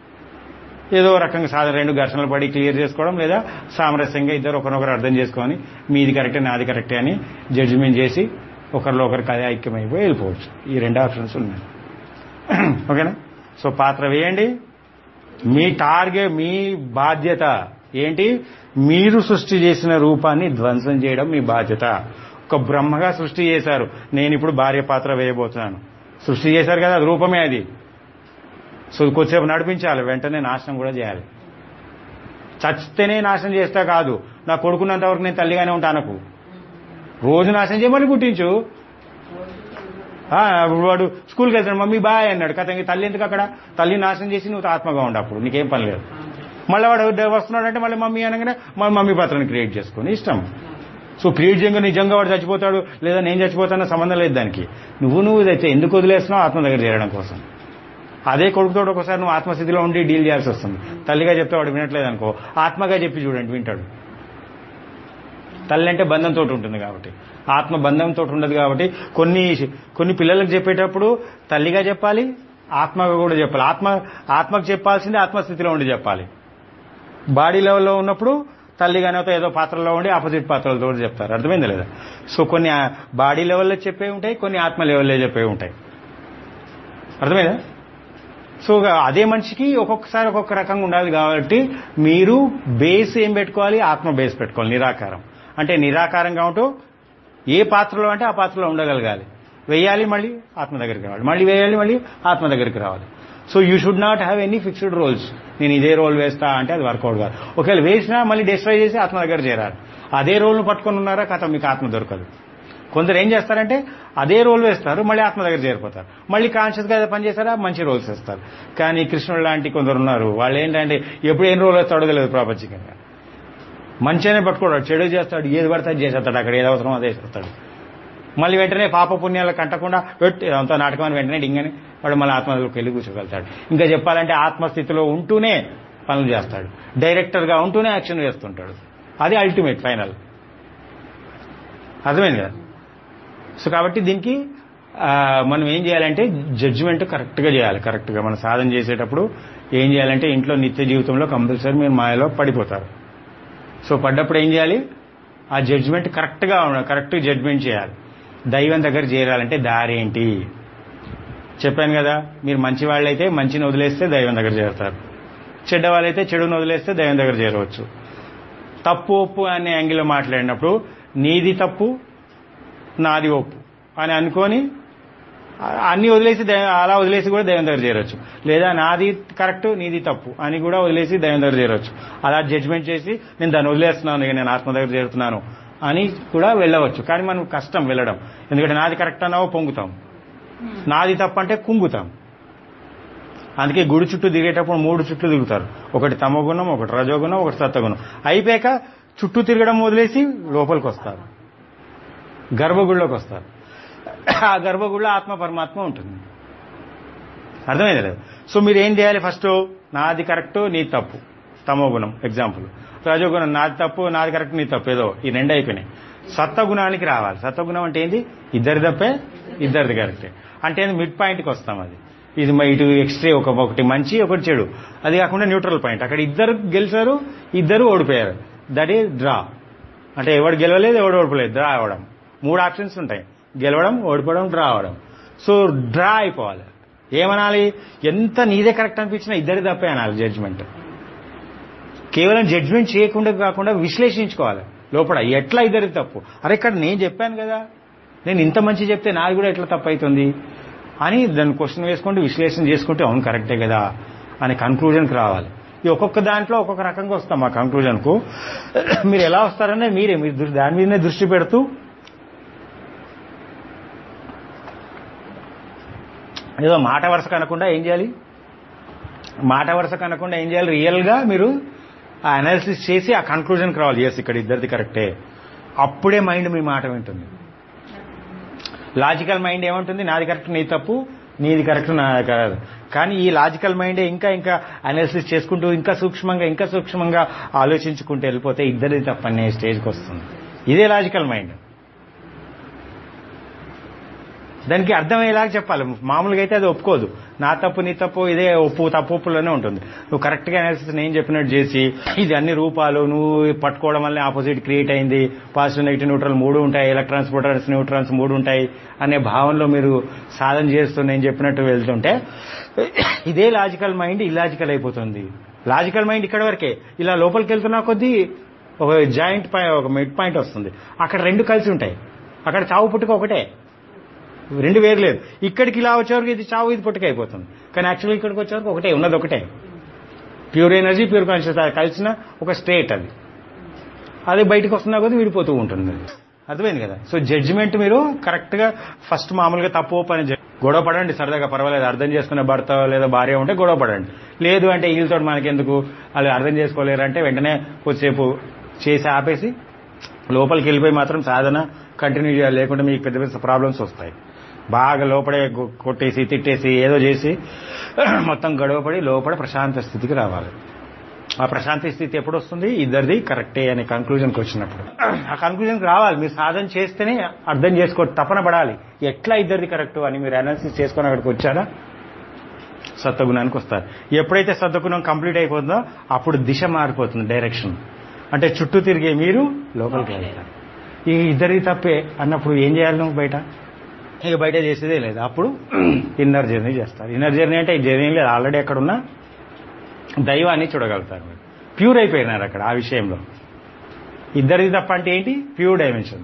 [SPEAKER 1] ఏదో రకంగా సాధారణ రెండు ఘర్షణలు పడి క్లియర్ చేసుకోవడం లేదా సామరస్యంగా ఇద్దరు ఒకరినొకరు అర్థం చేసుకొని మీది కరెక్టే నాది కరెక్టే అని జడ్జిమెంట్ చేసి ఒకరిలో ఒకరికి అదే ఐక్యమైపోయి వెళ్ళిపోవచ్చు ఈ రెండు ఆప్షన్స్ ఉన్నాయి ఓకేనా సో పాత్ర వేయండి మీ టార్గెట్ మీ బాధ్యత ఏంటి మీరు సృష్టి చేసిన రూపాన్ని ధ్వంసం చేయడం మీ బాధ్యత ఒక బ్రహ్మగా సృష్టి చేశారు నేను ఇప్పుడు భార్య పాత్ర వేయబోతున్నాను సృష్టి చేశారు కదా అది రూపమే అది సో కొద్దిసేపు నడిపించాలి వెంటనే నాశనం కూడా చేయాలి చచ్చితేనే నాశనం చేస్తా కాదు నా కొడుకున్నంత వరకు నేను తల్లిగానే ఉంటా అనకు రోజు నాశనం చేయమని పుట్టించు ఆ, ఇప్పుడు వాడు స్కూల్కి వెళ్తాడు మమ్మీ బాయ్ అన్నాడు కథ ఇంక తల్లి ఎందుకు అక్కడ తల్లి నాశనం చేసి నువ్వు ఆత్మగా ఉండు అప్పుడు నీకేం పని లేదు మళ్ళీ వాడు వస్తున్నాడంటే మళ్ళీ మమ్మీ అనగానే మళ్ళీ మమ్మీ పాత్రని క్రియేట్ చేసుకొని ఇష్టం సో క్రియేట్ చేయగా నిజంగా వాడు చచ్చిపోతాడు లేదా నేను చచ్చిపోతానో సంబంధం లేదు దానికి నువ్వు నువ్వు తెచ్చే ఎందుకు వదిలేస్తున్నావు ఆత్మ దగ్గర చేరడం కోసం అదే కొడుకుతో ఒకసారి నువ్వు ఆత్మస్థితిలో ఉండి డీల్ చేయాల్సి వస్తుంది తల్లిగా చెప్తే వాడు వినట్లేదు అనుకో ఆత్మగా చెప్పి చూడండి వింటాడు తల్లి అంటే బంధంతో ఉంటుంది కాబట్టి ఆత్మ బంధంతో ఉండదు కాబట్టి కొన్ని కొన్ని పిల్లలకు చెప్పేటప్పుడు తల్లిగా చెప్పాలి ఆత్మగా కూడా చెప్పాలి ఆత్మ ఆత్మకు చెప్పాల్సింది ఆత్మస్థితిలో ఉండి చెప్పాలి బాడీ లెవెల్లో ఉన్నప్పుడు తల్లి గనతో ఏదో పాత్రలో ఉండి ఆపోజిట్ పాత్రలతో చెప్తారు అర్థమైంది లేదా సో కొన్ని బాడీ లెవెల్లో చెప్పే ఉంటాయి కొన్ని ఆత్మ లెవెల్లో చెప్పే ఉంటాయి అర్థమైందా సో అదే మనిషికి ఒక్కొక్కసారి ఒక్కొక్క రకంగా ఉండాలి కాబట్టి మీరు బేస్ ఏం పెట్టుకోవాలి ఆత్మ బేస్ పెట్టుకోవాలి నిరాకారం అంటే నిరాకారంగా ఉంటూ ఏ పాత్రలో అంటే ఆ పాత్రలో ఉండగలగాలి వేయాలి మళ్ళీ ఆత్మ దగ్గరికి రావాలి మళ్ళీ వేయాలి మళ్ళీ ఆత్మ దగ్గరికి రావాలి so you should not have any fixed roles నేను ఇదే రోల్ వేస్తా అంటే అది వర్కౌట్ కాదు ఒకవేళ వేసినా మళ్ళీ డిస్ట్రాయ్ చేసి ఆత్మ దగ్గర చేరాలి అదే రోల్ను పట్టుకొని ఉన్నారా కథ మీకు ఆత్మ దొరకదు కొందరు ఏం చేస్తారంటే అదే రోల్ వేస్తారు మళ్ళీ ఆత్మ దగ్గర చేరిపోతారు మళ్ళీ కాన్షియస్గా పని చేస్తారా మంచి రోల్స్ వేస్తారు కానీ కృష్ణుడు లాంటి కొందరు ఉన్నారు వాళ్ళు ఏంటంటే ఎప్పుడు ఏం రోల్ వేస్తాడో తెలియదు ప్రాపంచికంగా మంచిగానే పట్టుకోడు చెడు చేస్తాడు ఏది పడితే అది చేసేస్తాడు అక్కడ ఏది అవసరం అదే చేస్తాడు మళ్ళీ వెంటనే పాప పుణ్యాలు కంటకుండా పెట్టి అంత నాటకం అని వెంటనే డింగని వాడు మళ్ళీ ఆత్మలోకి వెళ్ళి కూర్చోగలుగుతాడు ఇంకా చెప్పాలంటే ఆత్మస్థితిలో ఉంటూనే పనులు చేస్తాడు డైరెక్టర్గా ఉంటూనే యాక్షన్ వేస్తుంటాడు అది అల్టిమేట్ ఫైనల్ అర్థమైంది కదా సో కాబట్టి దీనికి ఆ, మనం ఏం చేయాలంటే జడ్జిమెంట్ కరెక్ట్గా చేయాలి కరెక్ట్గా మనం సాధన చేసేటప్పుడు ఏం చేయాలంటే ఇంట్లో నిత్య జీవితంలో కంపల్సరీ మీరు మాయలో పడిపోతారు సో పడ్డప్పుడు ఏం చేయాలి ఆ జడ్జిమెంట్ కరెక్ట్గా ఉండాలి కరెక్ట్ జడ్జిమెంట్ చేయాలి దైవం దగ్గర చేరాలంటే దారి ఏంటి చెప్పాను కదా మీరు మంచి వాళ్ళైతే మంచిని వదిలేస్తే దైవం దగ్గర చేరుతారు చెడ్డ వాళ్ళైతే చెడుని వదిలేస్తే దైవం దగ్గర చేరవచ్చు తప్పు ఒప్పు అనే యాంగిల్లో మాట్లాడినప్పుడు నీది తప్పు నాది ఒప్పు అని అనుకొని అన్ని వదిలేసి దైవం- అలా వదిలేసి కూడా దైవం దగ్గర చేరొచ్చు లేదా నాది కరెక్ట్ నీది తప్పు అని కూడా వదిలేసి దైవం దగ్గర చేరొచ్చు అలా జడ్జ్మెంట్ చేసి నేను దాన్ని వదిలేస్తున్నాను ఇక నేను ఆత్మ దగ్గర చేరుతున్నాను అని కూడా వెళ్ళవచ్చు కానీ మనం కష్టం వెళ్ళడం ఎందుకంటే నాది కరెక్ట్ అన్నావో పొంగుతాం నాది తప్పు అంటే కుంగుతాం అందుకే గుడి చుట్టూ దిగేటప్పుడు మూడు చుట్లు తిరుగుతారు ఒకటి తమగుణం ఒకటి రజోగుణం ఒకటి సత్వగుణం అయిపోయాక చుట్టూ తిరగడం వదిలేసి లోపలికి వస్తారు గర్భగుడిలోకి వస్తారు ఆ గర్భగుడిలో ఆత్మ పరమాత్మ ఉంటుంది అర్థమైంది లేదు సో మీరు ఏం చేయాలి ఫస్ట్ నాది కరెక్ట్ నీ తప్పు తమో గుణం ఎగ్జాంపుల్ రజోగుణం నాది తప్పు నాది కరెక్ట్ నీ తప్పు ఏదో ఈ రెండు అయిపోయినాయి సత్వగుణానికి రావాలి సత్వగుణం అంటే ఏంది ఇద్దరి తప్పే ఇద్దరిది కరెక్టే అంటే మిడ్ పాయింట్కి వస్తాం అది ఇది మ- ఇటు ఎక్స్ట్రీ ఒక ఒకటి మంచి ఒకటి చెడు అది కాకుండా న్యూట్రల్ పాయింట్ అక్కడ ఇద్దరు గెలిచారు ఇద్దరు ఓడిపోయారు దట్ ఈజ్ డ్రా అంటే ఎవడు గెలవలేదు ఎవడు ఓడిపోలేదు డ్రా అవ్వడం మూడు ఆప్షన్స్ ఉంటాయి గెలవడం ఓడిపోవడం డ్రా అవ్వడం సో డ్రా అయిపోవాలి ఏమనాలి ఎంత నీదే కరెక్ట్ అనిపించినా ఇద్దరి తప్పే అనాలి జడ్జిమెంట్ కేవలం జడ్జిమెంట్ చేయకుండా కాకుండా విశ్లేషించుకోవాలి లోపల ఎట్లా ఇద్దరికి తప్పు అరే ఇక్కడ నేను చెప్పాను కదా నేను ఇంత మంచి చెప్తే నాది కూడా ఎట్లా తప్పు అవుతుంది అని దాన్ని క్వశ్చన్ వేసుకుంటూ విశ్లేషణ చేసుకుంటే అవును కరెక్టే కదా అనే కన్క్లూజన్కి రావాలి ఈ ఒక్కొక్క దాంట్లో ఒక్కొక్క రకంగా వస్తాం ఆ కన్క్లూజన్కు మీరు ఎలా వస్తారనే మీరే మీరు దృ- దాని మీదనే దృష్టి పెడుతూ ఏదో మాట వరుస కనకుండా ఏం చేయాలి మాట వరుస కనకుండా ఏం చేయాలి రియల్గా మీరు ఆ అనాలిసిస్ చేసి ఆ కన్క్లూజన్కి రావాలి ఎస్ ఇక్కడ ఇద్దరిది కరెక్టే అప్పుడే మైండ్ మీ మాట వింటుంది లాజికల్ మైండ్ ఏమంటుంది నాది కరెక్ట్ నీ తప్పు నీది కరెక్ట్ నా కాదు కానీ ఈ లాజికల్ మైండే ఇంకా ఇంకా అనాలిసిస్ చేసుకుంటూ ఇంకా సూక్ష్మంగా ఇంకా సూక్ష్మంగా ఆలోచించుకుంటూ వెళ్ళిపోతే ఇద్దరిది తప్పు అనే స్టేజ్కి వస్తుంది ఇదే లాజికల్ మైండ్ దానికి అర్థమయ్యేలాగా చెప్పాలి మామూలుగా అయితే అది ఒప్పుకోదు నా తప్పు నీ తప్పు ఇదే ఒప్పు తప్పు ఒప్పులోనే ఉంటుంది నువ్వు కరెక్ట్గా అనాలిసిస్ నేను చెప్పినట్టు చేసి ఇది అన్ని రూపాలు నువ్వు పట్టుకోవడం వల్ల ఆపోజిట్ క్రియేట్ అయింది పాజిటివ్ నెగిటివ్ న్యూట్రల్ మూడు ఉంటాయి ఎలక్ట్రాన్స్ ప్రోటాన్స్ న్యూట్రాన్స్ మూడు ఉంటాయి అనే భావనలో మీరు సాధన చేస్తూ నేను చెప్పినట్టు వెళ్తుంటే ఇదే లాజికల్ మైండ్ ఇలాజికల్ అయిపోతుంది లాజికల్ మైండ్ ఇక్కడ వరకే ఇలా లోపలికి వెళ్తున్నా కొద్దీ ఒక జాయింట్ ఒక మిడ్ పాయింట్ వస్తుంది అక్కడ రెండు కలిసి ఉంటాయి అక్కడ చావు పుట్టుక ఒకటే రెండు వేరు లేదు ఇక్కడికి ఇలా వచ్చేవరకు ఇది చావు ఇది పుట్టుక అయిపోతుంది కానీ యాక్చువల్గా ఇక్కడికి వచ్చేవరకు ఒకటే ఉన్నది ఒకటే ప్యూర్ ఎనర్జీ ప్యూర్ కాన్షియస్ కలిసిన ఒక స్టేట్ అది అది బయటకు వస్తున్నా కొద్దీ విడిపోతూ ఉంటుంది అది అర్థమైంది కదా సో జడ్జిమెంట్ మీరు కరెక్ట్ గా ఫస్ట్ మామూలుగా తప్పు పని జ- గొడవ పడండి సరదాగా పర్వాలేదు అర్థం చేసుకునే భర్త లేదా భార్య ఉంటే గొడవ పడండి లేదు అంటే వీళ్ళతో మనకెందుకు వాళ్ళు అర్థం చేసుకోలేరు అంటే వెంటనే కొద్దిసేపు చేసి ఆపేసి లోపలికి వెళ్ళిపోయి మాత్రం సాధన కంటిన్యూ చేయాలి లేకుంటే మీకు పెద్ద పెద్ద ప్రాబ్లమ్స్ వస్తాయి బాగా లోపడే గు- కొట్టేసి తిట్టేసి ఏదో చేసి మొత్తం గొడవపడి లోపల ప్రశాంత స్థితికి రావాలి ఆ ప్రశాంత స్థితి ఎప్పుడు వస్తుంది ఇద్దరిది కరెక్టే అనే కన్క్లూజన్కి వచ్చినప్పుడు ఆ కన్క్లూజన్కి రావాలి మీరు సాధన చేస్తేనే అర్థం చేసుకో తపన పడాలి ఎట్లా ఇద్దరిది కరెక్ట్ అని మీరు అనాలిసిస్ చేసుకొని అక్కడికి వచ్చారా సత్వగుణానికి వస్తారు ఎప్పుడైతే సత్వగుణం కంప్లీట్ అయిపోతుందో అప్పుడు దిశ మారిపోతుంది డైరెక్షన్ అంటే చుట్టూ తిరిగే మీరు లోపలికి వెళ్తారు ఈ ఇద్దరి తప్పే అన్నప్పుడు ఏం చేయాలి నువ్వు బయట ఇక బయట చేసేదే లేదు అప్పుడు ఇన్నర్ జర్నీ చేస్తారు ఇన్నర్ జర్నీ అంటే ఈ జర్నీ లేదు ఆల్రెడీ ఎక్కడున్నా దైవాన్ని చూడగలుగుతారు మీరు ప్యూర్ అయిపోయినారు అక్కడ ఆ విషయంలో ఇద్దరిది తప్ప అంటే ఏంటి ప్యూర్ డైమెన్షన్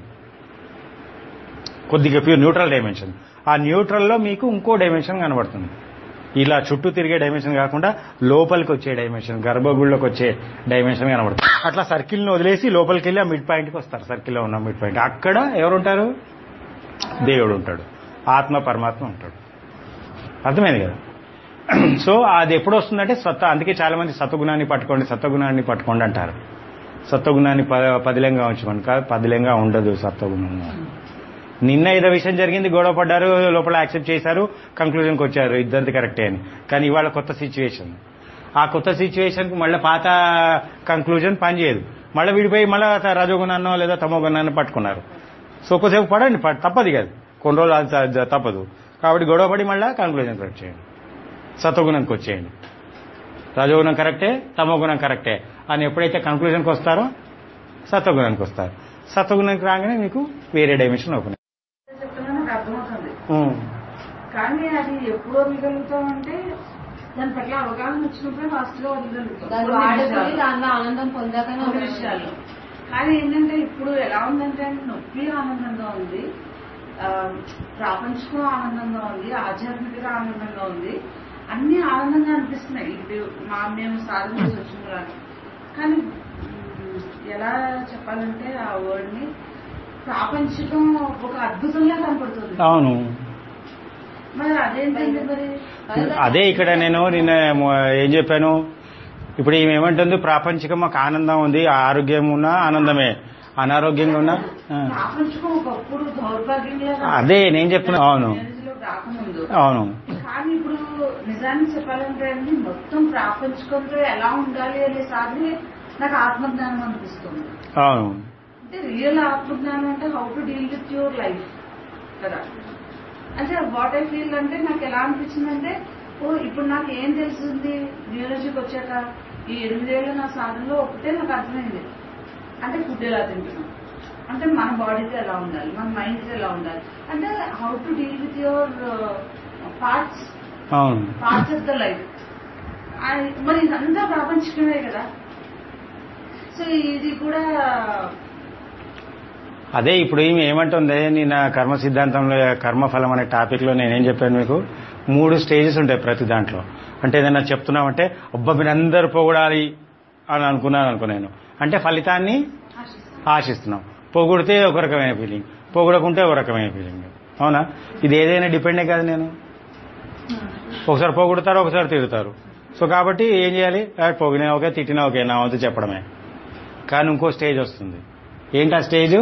[SPEAKER 1] కొద్దిగా ప్యూర్ న్యూట్రల్ డైమెన్షన్ ఆ న్యూట్రల్లో మీకు ఇంకో డైమెన్షన్ కనబడుతుంది ఇలా చుట్టూ తిరిగే డైమెన్షన్ కాకుండా లోపలికి వచ్చే డైమెన్షన్ గర్భగుడిలోకి వచ్చే డైమెన్షన్ కనబడుతుంది అట్లా సర్కిల్ని వదిలేసి లోపలికి వెళ్ళి ఆ మిడ్ పాయింట్కి వస్తారు సర్కిల్లో ఉన్న మిడ్ పాయింట్ అక్కడ ఎవరుంటారు దేవుడు ఉంటాడు ఆత్మ పరమాత్మ ఉంటాడు అర్థమైంది కదా సో అది ఎప్పుడు వస్తుందంటే సత్త అందుకే చాలా మంది సత్వగుణాన్ని పట్టుకోండి సత్వగుణాన్ని పట్టుకోండి అంటారు సత్వగుణాన్ని ప- పదిలంగా ఉంచుకోండి కాదు పదిలంగా ఉండదు సత్వగుణంగా నిన్న ఏదో విషయం జరిగింది గొడవ పడ్డారు లోపల యాక్సెప్ట్ చేశారు కంక్లూజన్కి వచ్చారు ఇద్దరిది కరెక్టే అని కానీ ఇవాళ కొత్త సిచ్యువేషన్ ఆ కొత్త సిచ్యువేషన్కి మళ్ళీ పాత కంక్లూజన్ పనిచేయదు మళ్ళీ విడిపోయి మళ్ళీ రజోగుణాన్నో లేదా తమో గుణాన్ని పట్టుకున్నారు సో కొద్దిసేపు పడండి ప- తప్పదు కాదు కొన్ని రోజులు అది త- జ- తప్పదు కాబట్టి గొడవ పడి మళ్ళీ కంక్లూజన్ కరెక్ట్ చేయండి సత్వగుణంకి వచ్చేయండి రజోగుణం కరెక్టే తమో గుణం కరెక్టే అని ఎప్పుడైతే కంక్లూజన్కి వస్తారో సత్వగుణానికి వస్తారు సత్వగుణానికి రాగానే మీకు వేరే డైమెన్షన్ ఓపెన్
[SPEAKER 3] చెప్తున్నాను నాకు అర్థమవుతుంది
[SPEAKER 1] ఉమ్.
[SPEAKER 3] కానీ అది ఎప్పుడు వదలగలుగుతాం అంటే దాని పట్ల అవగాహన వచ్చినప్పుడే ఫాస్ట్ గా వదలగలుగుతాం
[SPEAKER 2] దాన్ని
[SPEAKER 3] కొన్ని
[SPEAKER 2] వాడుకొని
[SPEAKER 3] విషయాలు.
[SPEAKER 2] దానిలో ఆనందం పొందాకనే
[SPEAKER 3] కొన్ని విషయాలు కానీ ఏంటంటే ఇప్పుడు ఎలా ఉందంటే నొప్పి ఆనందంగా ఉంది ఆ, ప్రాపంచికం ఆనందంగా ఉంది ఆధ్యాత్మికత ఆనందంగా ఉంది అన్ని ఆనందంగా అనిపిస్తున్నాయి ఇప్పుడు మా మేము సాధన చేసి వచ్చిన కూడా కానీ మ్, ఎలా చెప్పాలంటే ఆ వర్డ్ ని ప్రాపంచికం ఒక అద్భుతంగా కనపడుతుంది
[SPEAKER 1] అవును
[SPEAKER 3] మరి అదేంటంటే మరి
[SPEAKER 1] అదే ఇక్కడ నేను నిన్న మొ- ఏం చెప్పాను ఇప్పుడు ఈమె ఏమంటుంది ప్రాపంచికం మాకు ఆనందం ఉంది ఆరోగ్యం ఉన్నా ఆనందమే అనారోగ్యంగా ఉన్నా ఆ.
[SPEAKER 3] ప్రాపంచికం ఒకప్పుడు దౌర్భాగ్యంగా
[SPEAKER 1] అదే నేను చెప్తున్నా అవును
[SPEAKER 3] మేనేజ్లోకి రాకముందు
[SPEAKER 1] అవును
[SPEAKER 3] కానీ ఇప్పుడు నిజానికి చెప్పాలంటే అండి మొత్తం ప్రాపంచికంతో ఎలా ఉండాలి అనే సాధనే నాకు ఆత్మజ్ఞానం అనిపిస్తుంది
[SPEAKER 1] అవును
[SPEAKER 3] అంటే రియల్ ఆత్మజ్ఞానం అంటే how to deal with your life కదా అంటే వాట్ ఐ ఫీల్ అంటే నాకు ఎలా అనిపించింది అంటే ఓ ఇప్పుడు నాకు ఏం తెలుస్తుంది న్యూరాలజీకి వచ్చాక ఈ ఎనిమిదేళ్ల నా సాధనలో ఒకటే నాకు అర్థమైంది అంటే ఫుడ్ ఎలా తింటున్నాం అంటే మన బాడీతో ఎలా ఉండాలి మన మైండ్తో ఎలా ఉండాలి అంటే how to deal with your parts
[SPEAKER 1] అవును
[SPEAKER 3] పార్ట్స్ ఆఫ్ ద లైఫ్ మరి ఇదంతా ప్రాపంచికమే కదా సో ఇది కూడా
[SPEAKER 1] అదే ఇప్పుడు ఈమె ఏమంటుంది నేను కర్మ సిద్ధాంతంలో కర్మఫలం అనే టాపిక్ లో నేనేం చెప్పాను మీకు మూడు స్టేజెస్ ఉంటాయి ప్రతి దాంట్లో అంటే ఏదైనా చెప్తున్నామంటే అబ్బా మీరు అందరు పొగడాలి అని అనుకున్నాను అనుకో నేను అంటే ఫలితాన్ని
[SPEAKER 3] ఆశిస్తాం
[SPEAKER 1] ఆశిస్తున్నాం పొగిడితే ఒక రకమైన ఫీలింగ్ పొగడకుంటే ఒక రకమైన ఫీలింగ్ అవునా ఇది ఏదైనా డిపెండే కాదు నేను ఒకసారి పొగుడుతారు ఒకసారి తిడతారు సో కాబట్టి ఏం చేయాలి ఆ, పొగిడినా ఓకే తిట్టినా ఓకే నా వంతు చెప్పడమే కానీ ఇంకో స్టేజ్ వస్తుంది ఏంటి ఆ స్టేజ్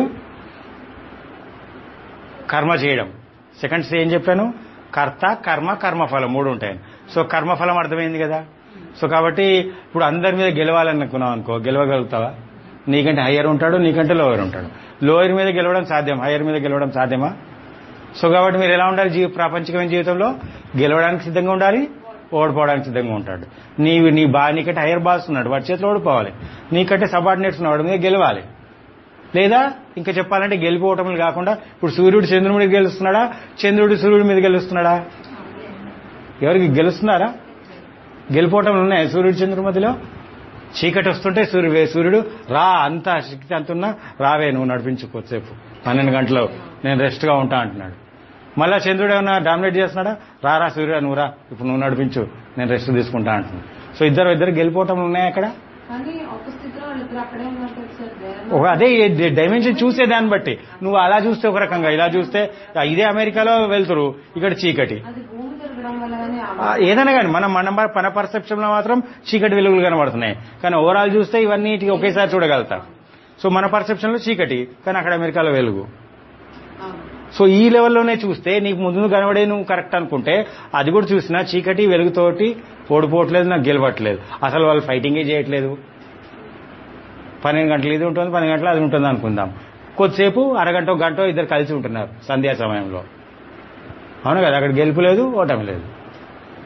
[SPEAKER 1] కర్మ చేయడం సెకండ్ స్టేజ్ ఏం చెప్పాను కర్త కర్మ కర్మఫలం మూడు ఉంటాయి సో కర్మఫలం అర్థమైంది కదా సో కాబట్టి ఇప్పుడు అందరి మీద గెలవాలనుకున్నాం అనుకో గెలవగలుగుతావా నీకంటే హయ్యర్ ఉంటాడు నీకంటే లోయర్ ఉంటాడు లోయర్ మీద గెలవడం సాధ్యం హయ్యర్ మీద గెలవడం సాధ్యమా సో కాబట్టి మీరు ఎలా ఉండాలి జీవ ప్రాపంచికమైన జీవితంలో గెలవడానికి సిద్ధంగా ఉండాలి ఓడిపోవడానికి సిద్ధంగా ఉంటాడు నీవు నీ బా నీకంటే హైయర్ బాస్ ఉన్నాడు వాడి చేతిలో ఓడిపోవాలి నీకంటే సబార్డినేట్స్ ఉన్నాడు వాడి మీద గెలవాలి లేదా ఇంకా చెప్పాలంటే గెలిపోవటములు కాకుండా ఇప్పుడు సూర్యుడు చంద్రుడి మీద గెలుస్తున్నాడా చంద్రుడు సూర్యుడి మీద గెలుస్తున్నాడా ఎవరికి గెలుస్తున్నారా గెలిపోవటం ఉన్నాయి సూర్యుడు చంద్రుడి మధ్యలో చీకటి వస్తుంటే సూర్యుడు సూర్యుడు రా అంత శక్తి అంతున్నా రావే నువ్వు నడిపించు కొద్దిసేపు పన్నెండు గంటలు నేను రెస్ట్గా ఉంటా అంటున్నాడు మళ్ళా చంద్రుడు ఏమన్నా డామినేట్ చేస్తున్నాడా రా రా సూర్యుడు నువ్వు రా ఇప్పుడు నువ్వు నడిపించు నేను రెస్ట్ తీసుకుంటా అంటున్నాడు సో ఇద్దరు ఇద్దరు గెలిపోవటం ఉన్నాయి అక్కడ
[SPEAKER 2] కానీ ఒక్క స్థితిలో వాళ్ళిద్దరు అక్కడే ఉన్నారు కదా సార్ దేహంలో.
[SPEAKER 1] ఒక అదే డైమెన్షన్ చూసే దాన్ని బట్టి నువ్వు అలా చూస్తే ఒక రకంగా ఇలా చూస్తే ఆ, ఇదే అమెరికాలో వెళ్తురు ఇక్కడ చీకటి
[SPEAKER 2] అది భూమి తిరగడం వల్ల కానీ
[SPEAKER 1] ఆ, ఏదైనా కానీ మన మన మన పర్సెప్షన్ లో మాత్రం చీకటి వెలుగులు కనబడుతున్నాయి కానీ ఓవరాల్ చూస్తే ఇవన్నీ ఒకేసారి చూడగలుగుతాం సో మన పర్సెప్షన్ లో చీకటి కానీ అక్కడ అమెరికాలో వెలుగు సో ఈ లెవెల్లోనే చూస్తే నీకు ముందు కనబడే నువ్వు కరెక్ట్ అనుకుంటే అది కూడా చూసినా చీకటి వెలుగుతోటి ఓడిపోవట్లేదు నాకు గెలవట్లేదు అసలు వాళ్ళు ఫైటింగే చేయట్లేదు పన్నెండు గంటలు ఇది ఉంటుంది పన్నెండు గంటలు అది ఉంటుంది అనుకుందాం కొద్దిసేపు అరగంట ఒక గంట ఇద్దరు కలిసి ఉంటున్నారు సంధ్యా సమయంలో అవును కదా అక్కడ గెలుపు లేదు ఓటమి లేదు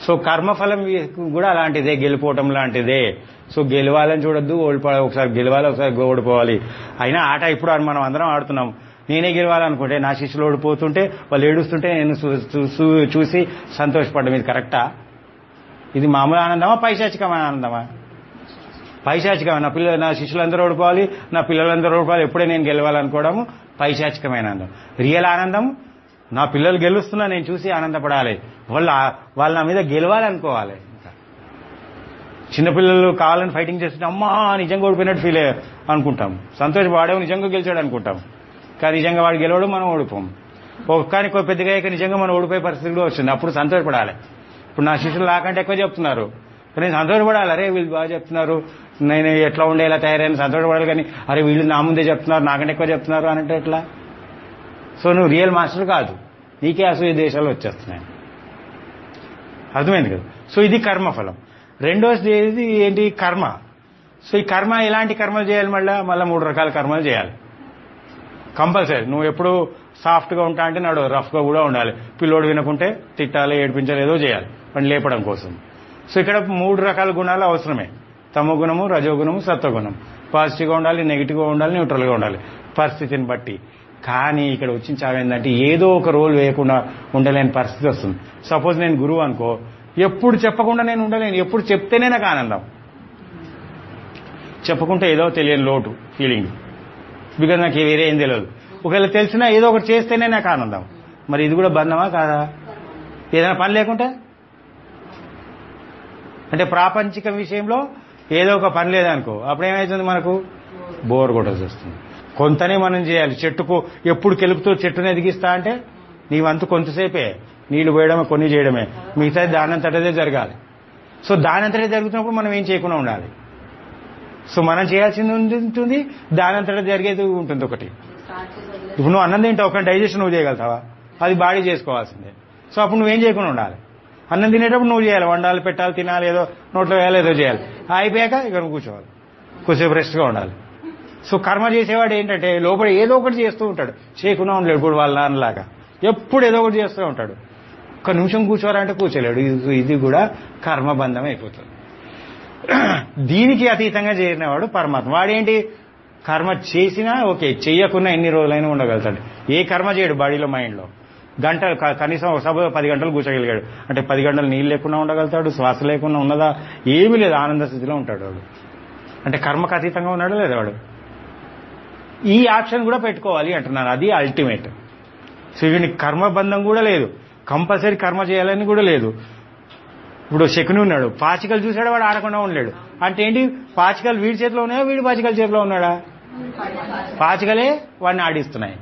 [SPEAKER 1] సో కర్మఫలం కూడా అలాంటిదే గెలిపోవటం లాంటిదే సో గెలవాలని చూడొద్దు ఓడిపోవాలి ఒకసారి గెలవాలి ఒకసారి ఓడిపోవాలి అయినా ఆట ఇప్పుడు మనం అందరం ఆడుతున్నాం నేనే గెలవాలనుకుంటే నా శిష్యులు ఓడిపోతుంటే వాళ్ళు ఏడుస్తుంటే నేను చూ- చూ- చూ- చూసి సంతోషపడ్డం ఇది కరెక్టా ఇది మామూలు ఆనందమా పైశాచికమైన ఆనందమా పైశాచికమైన నా పిల్లలు నా శిష్యులందరూ ఓడిపోవాలి నా పిల్లలందరూ ఓడిపోవాలి ఎప్పుడే నేను గెలవాలనుకోవడము పైశాచికమైన ఆనందం రియల్ ఆనందం నా పిల్లలు గెలుస్తున్నా నేను చూసి ఆనందపడాలి వాళ్ళ వాళ్ళ నా మీద గెలవాలనుకోవాలి ఇంకా చిన్నపిల్లలు కావాలని ఫైటింగ్ చేస్తుంటే అమ్మా నిజంగా ఓడిపోయినట్టు ఫీల్ అనుకుంటాం సంతోష్ వాడేమో నిజంగా గెలిచాడు అనుకుంటాం కానీ నిజంగా వాడు గెలవడం మనం ఓడిపోం ఒక్కానికి ఒక పెద్దగా అయ్యాక నిజంగా మనం ఓడిపోయే పరిస్థితి కూడా వచ్చింది అప్పుడు సంతోషపడాలి ఇప్పుడు నా శిష్యులు నాకంటే ఎక్కువ చెప్తున్నారు కానీ నేను సంతోషపడాలి అరే వీళ్ళు బాగా చెప్తున్నారు నేను ఎట్లా ఉండే ఇలా తయారైన సంతోషపడాలి కానీ అరే వీళ్ళు నా ముందే చెప్తున్నారు నాకంటే ఎక్కువ చెప్తున్నారు అని అంటే ఎట్లా సో నువ్వు రియల్ మాస్టర్ కాదు నీకే అసూయ దేశాలు వచ్చేస్తున్నాయి అర్థమైంది కదా సో ఇది కర్మఫలం రెండోది ఏంటి కర్మ సో ఈ కర్మ ఎలాంటి కర్మలు చేయాలి మళ్ళీ మళ్ళీ మూడు రకాల కర్మలు చేయాలి కంపల్సరీ నువ్వు ఎప్పుడు సాఫ్ట్గా ఉంటా అంటే నాడు రఫ్గా కూడా ఉండాలి పిల్లోడు వినకుంటే తిట్టాలి ఏడిపించాలి ఏదో చేయాలి వాడిని లేపడం కోసం సో ఇక్కడ మూడు రకాల గుణాలు అవసరమే తమో గుణము రజోగుణము సత్వగుణం పాజిటివ్గా ఉండాలి నెగిటివ్గా ఉండాలి న్యూట్రల్గా ఉండాలి పరిస్థితిని బట్టి కానీ ఇక్కడ వచ్చిన చావు ఏంటంటే ఏదో ఒక రోల్ వేయకుండా ఉండలేని పరిస్థితి వస్తుంది సపోజ్ నేను గురువు అనుకో ఎప్పుడు చెప్పకుండా నేను ఉండలేను ఎప్పుడు చెప్తేనే నాకు ఆనందం చెప్పకుంటే ఏదో తెలియని లోటు ఫీలింగ్ బికాజ్ నాకు వేరే ఏం తెలియదు ఒకవేళ తెలిసినా ఏదో ఒకటి చేస్తేనే నాకు ఆనందం మరి ఇది కూడా బంధమా కాదా ఏదైనా పని లేకుంటే అంటే ప్రాపంచిక విషయంలో ఏదో ఒక పని లేదనుకో అప్పుడు ఏమవుతుంది మనకు బోర్ కొట్టాల్సి వస్తుంది కొంతనే మనం చేయాలి చెట్టుకు ఎప్పుడు కెలుపుతూ చెట్టును ఎదిగిస్తా అంటే నీ వంతు కొంతసేపే నీళ్లు పోయడమే కొన్ని చేయడమే మిగతా దానంతటదే జరగాలి సో దానంతటే జరుగుతున్నప్పుడు మనం ఏం చేయకుండా ఉండాలి సో మనం చేయాల్సింది ఉంటుంది దానంతటా జరిగేది ఉంటుంది ఒకటి
[SPEAKER 2] స్టార్ట్ చేసి వదిలేసి
[SPEAKER 1] ఇప్పుడు నువ్వు అన్నం తింటావు ఒక డైజెషన్ నువ్వు చేయగలుగుతావా అది బాడీ చేసుకోవాల్సిందే సో అప్పుడు నువ్వేం చేయకుండా ఉండాలి అన్నం తినేటప్పుడు నువ్వు చేయాలి వండాలి పెట్టాలి తినాలి ఏదో నోట్లో వేయాలి ఏదో చేయాలి అయిపోయాక ఇక నువ్వు కూర్చోవాలి కొద్దిసేపు రెస్ట్గా ఉండాలి సో కర్మ చేసేవాడు ఏంటంటే లోపల ఏదో ఒకటి చేస్తూ ఉంటాడు చేయకుండా ఉండలేడు ఇప్పుడు వాళ్ళ నాన్నలాగా ఎప్పుడు ఏదో ఒకటి చేస్తూ ఉంటాడు ఒక నిమిషం కూర్చోవాలంటే కూర్చోలేడు ఇది- ఇది కూడా కర్మబంధం అయిపోతుంది దీనికి అతీతంగా చేరినవాడు పరమాత్మ వాడేంటి కర్మ చేసినా ఓకే చెయ్యకున్నా ఎన్ని రోజులైనా ఉండగలుగుతాడు ఏ కర్మ చేయడు బాడీలో మైండ్లో గంట క- కనీసం ఒక సభ పది గంటలు కూర్చోగలిగాడు అంటే పది గంటలు నీళ్ళు లేకుండా ఉండగలుగుతాడు శ్వాస లేకుండా ఉన్నదా ఏమీ లేదు ఆనంద స్థితిలో ఉంటాడు వాడు అంటే కర్మకు అతీతంగా ఉన్నాడు లేదా వాడు ఈ ఆప్షన్ కూడా పెట్టుకోవాలి అంటున్నాను అది అల్టిమేట్ సో వీడికి కర్మబంధం కూడా లేదు కంపల్సరీ కర్మ చేయాలని కూడా లేదు ఇప్పుడు శకుని ఉన్నాడు పాచికలు చూసాడు వాడు ఆడకుండా ఉండలేడు అంటే ఏంటి పాచికలు వీడి చేతిలో ఉన్నాయా వీడి పాచికల చేతిలో ఉన్నాడా పాచికలే వాడిని ఆడిస్తున్నాయి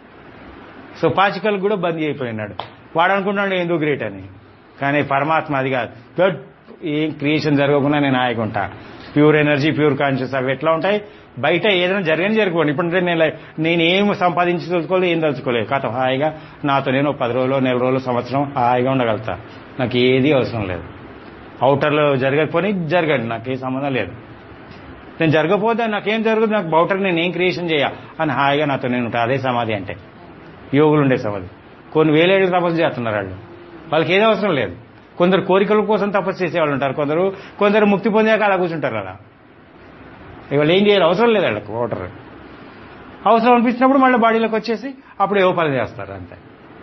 [SPEAKER 1] సో పాచికలు కూడా బందీ అయిపోయినాడు వాడు అనుకుంటున్నాడు ఎందుకు గ్రేట్ అని కానీ పరమాత్మ అది కాదు గుడ్ ఏం క్రియేషన్ జరగకుండా నేను ఆయకుంటా ప్యూర్ ఎనర్జీ ప్యూర్ కాన్షియస్ అవి ఎట్లా ఉంటాయి బయట ఏదైనా జరగని జరగకూడదు ఇప్పుడు నేను లై- నేను ఏం సంపాదించి తెలుసుకోలేదు ఏం తెలుసుకోలేదు కథ హాయిగా నాతో నేను ఒక పది రోజులు నెల రోజులు సంవత్సరం హాయిగా ఉండగలుగుతా నాకు ఏది అవసరం లేదు అవుటర్లో జరగకపోని జరగండి నాకు ఏ సంబంధం లేదు నేను జరగకపోతే నాకేం జరగదు నాకు బౌటర్ నేను ఏం క్రియేషన్ చేయ అని హాయిగా నాతో నేను ఉంటా అదే సమాధి అంటే యోగులు ఉండే సమాధి కొన్ని వేలేళ్ళు తపస్సు చేస్తున్నారు వాళ్ళు వాళ్ళకి ఏది అవసరం లేదు కొందరు కోరికల కోసం తపస్సు చేసేవాళ్ళు ఉంటారు కొందరు కొందరు ముక్తి పొందాక అలా కూర్చుంటారు అలా ఇవాళ ఏం చేయాలి అవసరం లేదు వాళ్ళకి వాటర్ అవసరం అనిపించినప్పుడు మళ్ళీ బాడీలోకి వచ్చేసి అప్పుడు ఏవో పని చేస్తారు అంతే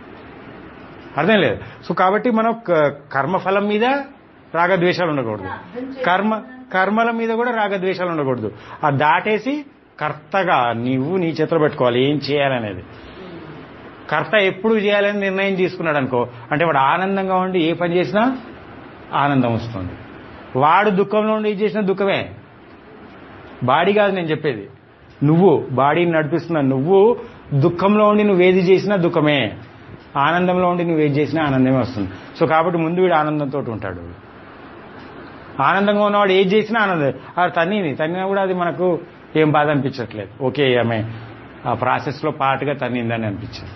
[SPEAKER 1] అర్థం లేదు సో కాబట్టి మనం క- కర్మఫలం మీద రాగద్వేషాలు ఉండకూడదు కర్మ కర్మల మీద కూడా రాగద్వేషాలు ఉండకూడదు ఆ దాటేసి కర్తగా నీవు నీ చేతిలో పెట్టుకోవాలి ఏం చేయాలనేది కర్త ఎప్పుడు చేయాలని నిర్ణయం తీసుకున్నాడు అనుకో అంటే వాడు ఆనందంగా ఉండి ఏ పని చేసినా ఆనందం వస్తుంది వాడు దుఃఖంలో ఉండి ఏం చేసినా దుఃఖమే బాడీ కాదు నేను చెప్పేది నువ్వు బాడీని నడిపిస్తున్న నువ్వు దుఃఖంలో ఉండి నువ్వు ఏది చేసినా దుఃఖమే ఆనందంలో ఉండి నువ్వు ఏది చేసినా ఆనందమే వస్తుంది సో కాబట్టి ముందు వీడు ఆనందంతో ఉంటాడు ఆనందంగా ఉన్నవాడు ఏది చేసినా ఆనందం అది తన్నింది తన్నినా కూడా అది మనకు ఏం బాధ అనిపించట్లేదు ఓకే ఆమె ఆ ప్రాసెస్లో పాటుగా తన్నిందని అనిపించింది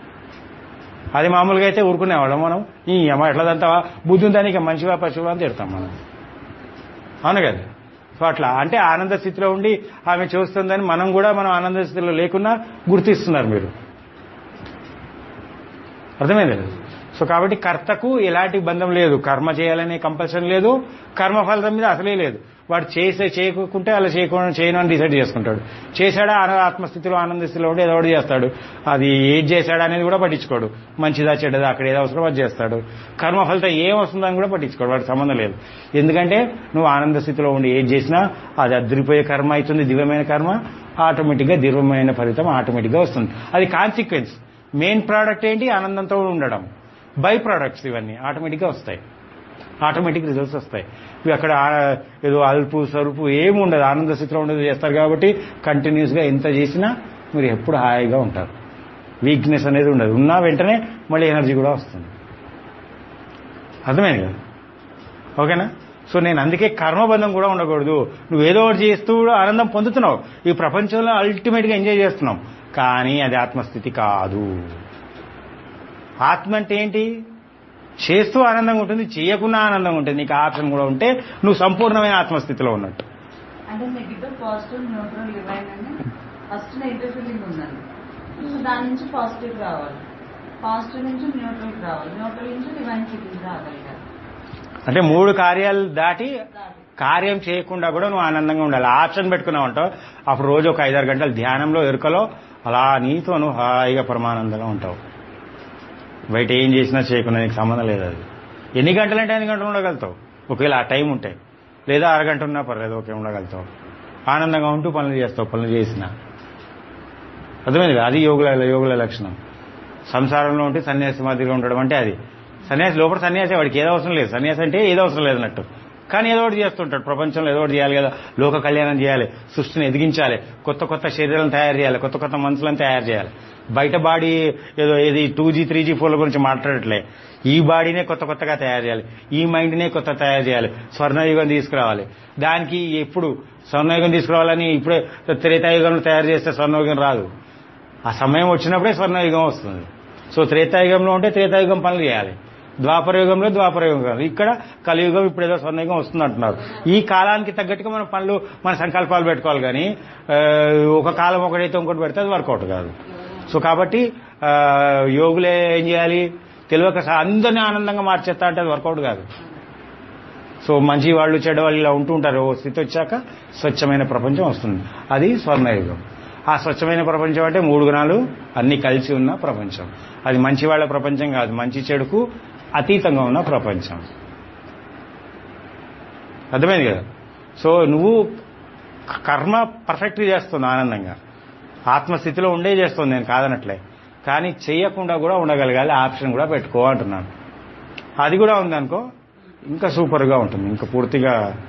[SPEAKER 1] అది మామూలుగా అయితే ఊరుకునేవాళ్ళం మనం ఈ అమ్మ ఎట్లా దంతావా బుద్ధి దానికి మనిషివా పశువా అని తిడతాం మనం అవును కదా సో అట్లా అంటే ఆనంద స్థితిలో ఉండి ఆమె చూస్తుందని మనం కూడా మనం ఆనంద స్థితిలో లేకున్నా గుర్తిస్తున్నారు మీరు అర్థమైంది కదా సో కాబట్టి కర్తకు ఎలాంటి బంధం లేదు కర్మ చేయాలనే కంపల్సరీ లేదు కర్మ ఫలితం మీద అసలే లేదు వాడు చేసే చేయకుంటే అలా చేయకుండా చేయను అని డిసైడ్ చేసుకుంటాడు చేశాడా ఆన- ఆత్మస్థితిలో ఆనంద స్థితిలో ఉండి ఏదో ఒకటి చేస్తాడు అది ఏది చేశాడా అనేది కూడా పట్టించుకోడు మంచిదా చెడ్డదా అక్కడ ఏదో అవసరం అది చేస్తాడు కర్మ ఫలితం ఏం వస్తుందని కూడా పట్టించుకోడు వాడికి సంబంధం లేదు ఎందుకంటే నువ్వు ఆనంద స్థితిలో ఉండి ఏది చేసినా అది అదిరిపోయే కర్మ అవుతుంది దివ్యమైన కర్మ ఆటోమేటిక్గా దివ్యమైన ఫలితం ఆటోమేటిక్గా వస్తుంది అది కాన్సిక్వెన్స్ మెయిన్ ప్రోడక్ట్ ఏంటి ఆనందంతో ఉండడం బై ప్రోడక్ట్స్ ఇవన్నీ ఆటోమేటిక్గా వస్తాయి ఆటోమేటిక్ రిజల్ట్స్ వస్తాయి ఇవి అక్కడ ఆ- ఏదో అల్పు సరుపు ఏమి ఉండదు ఆనంద స్థితిలో ఉండదు చేస్తారు కాబట్టి కంటిన్యూస్గా ఎంత చేసినా మీరు ఎప్పుడు హాయిగా ఉంటారు వీక్నెస్ అనేది ఉండదు ఉన్నా వెంటనే మళ్ళీ ఎనర్జీ కూడా వస్తుంది అర్థమైంది కదా ఓకేనా సో నేను అందుకే కర్మబంధం కూడా ఉండకూడదు నువ్వు ఏదో ఒకటి చేస్తూ కూడా ఆనందం పొందుతున్నావు ఈ ప్రపంచంలో అల్టిమేట్గా ఎంజాయ్ చేస్తున్నావు కానీ అది ఆత్మస్థితి కాదు ఆత్మ అంటే ఏంటి చేస్తూ ఆనందంగా ఉంటుంది చేయకుండా ఆనందంగా ఉంటుంది నీకు ఆప్షన్ కూడా ఉంటే నువ్వు సంపూర్ణమైన ఆత్మస్థితిలో ఉన్నట్టు
[SPEAKER 3] అంటే నెగిటివ్ పాజిటివ్ న్యూట్రల్ డివైన్ అని ఫస్ట్ నెగిటివ్ ఫీలింగ్ ఉందండి సో దాని నుంచి పాజిటివ్ రావాలి పాజిటివ్ నుంచి న్యూట్రల్ రావాలి న్యూట్రల్ నుంచి డివైన్ ఫీలింగ్ రాగలిగారు
[SPEAKER 1] అంటే మూడు కార్యాలు దాటి కార్యం చేయకుండా కూడా నువ్వు ఆనందంగా ఉండాలి ఆప్షన్ పెట్టుకున్నావు అంటావు అప్పుడు రోజు ఒక ఐదారు గంటలు ధ్యానంలో ఎరుకలో అలా నీతో నువ్వు హాయిగా పరమానందంగా ఉంటావు బయట ఏం చేసినా చేయకుండా నీకు సంబంధం లేదు అది ఎన్ని గంటలంటే ఎన్ని గంటలు ఉండగలుగుతావు ఒకవేళ ఆ టైం ఉంటే లేదా అరగంట ఉన్నా పర్లేదు ఓకే ఉండగలుగుతావు ఆనందంగా ఉంటూ పనులు చేస్తావు పనులు చేసినా అర్థమైంది కదా? అది యోగుల యోగుల లక్షణం సంసారంలో ఉంటే సన్యాసి మాదిరిగా ఉండడం అంటే అది సన్యాసి లోపల సన్యాసి వాడికి ఏదో అవసరం లేదు సన్యాసి అంటే ఏదో అవసరం లేదు అన్నట్టు కానీ ఏదో ఒకటి చేస్తుంటాడు ప్రపంచంలో ఏదో ఒకటి చేయాలి కదా లోక కళ్యాణం చేయాలి సృష్టిని ఎదిగించాలి కొత్త కొత్త శరీరాలను తయారు చేయాలి కొత్త కొత్త మనుషులను తయారు చేయాలి బయట బాడీ ఏదో ఏది టూ జీ త్రీ జీ ఫోన్ల గురించి మాట్లాడట్లే ఈ బాడీనే కొత్త కొత్తగా తయారు చేయాలి ఈ మైండ్నే కొత్త తయారు చేయాలి స్వర్ణయుగం తీసుకురావాలి దానికి ఎప్పుడు స్వర్ణయుగం తీసుకురావాలని ఇప్పుడే త్రేతాయుగంలో తయారు చేస్తే స్వర్ణయుగం రాదు ఆ సమయం వచ్చినప్పుడే స్వర్ణయుగం వస్తుంది సో త్రేతాయుగంలో ఉంటే త్రేతాయుగం పనులు చేయాలి ద్వాపరయుగంలో ద్వాపరయుగం కాదు ఇక్కడ కలియుగం ఇప్పుడు ఏదో స్వర్ణయుగం వస్తుంది అంటున్నారు ఈ కాలానికి తగ్గట్టుగా మన పనులు మన సంకల్పాలు పెట్టుకోవాలి కానీ ఆ, ఒక కాలం ఒకటైతే ఇంకోటి పెడితే అది వర్కౌట్ కాదు సో కాబట్టి ఆ, యోగులే ఏం చేయాలి తెలియక స- అందరినీ ఆనందంగా మార్చేస్తా అంటే అది వర్కౌట్ కాదు సో మంచి వాళ్ళు చెడ్డ వాళ్ళు ఇలా ఉంటూ ఉంటారు ఓ స్థితి వచ్చాక స్వచ్ఛమైన ప్రపంచం వస్తుంది అది స్వర్ణయుగం ఆ స్వచ్ఛమైన ప్రపంచం అంటే మూడు గుణాలు అన్ని కలిసి ఉన్న ప్రపంచం అది మంచి వాళ్ళ ప్రపంచం కాదు మంచి చెడుకు అతీతంగా ఉన్న ప్రపంచం అర్థమైంది కదా సో నువ్వు కర్మ పర్ఫెక్ట్గా చేస్తుంది ఆనందంగా ఆత్మస్థితిలో ఉండే చేస్తుంది నేను కాదనట్లే కానీ చేయకుండా కూడా ఉండగలగాలి ఆప్షన్ కూడా పెట్టుకో అంటున్నాను అది కూడా ఉందనుకో ఇంకా సూపర్గా ఉంటుంది ఇంకా పూర్తిగా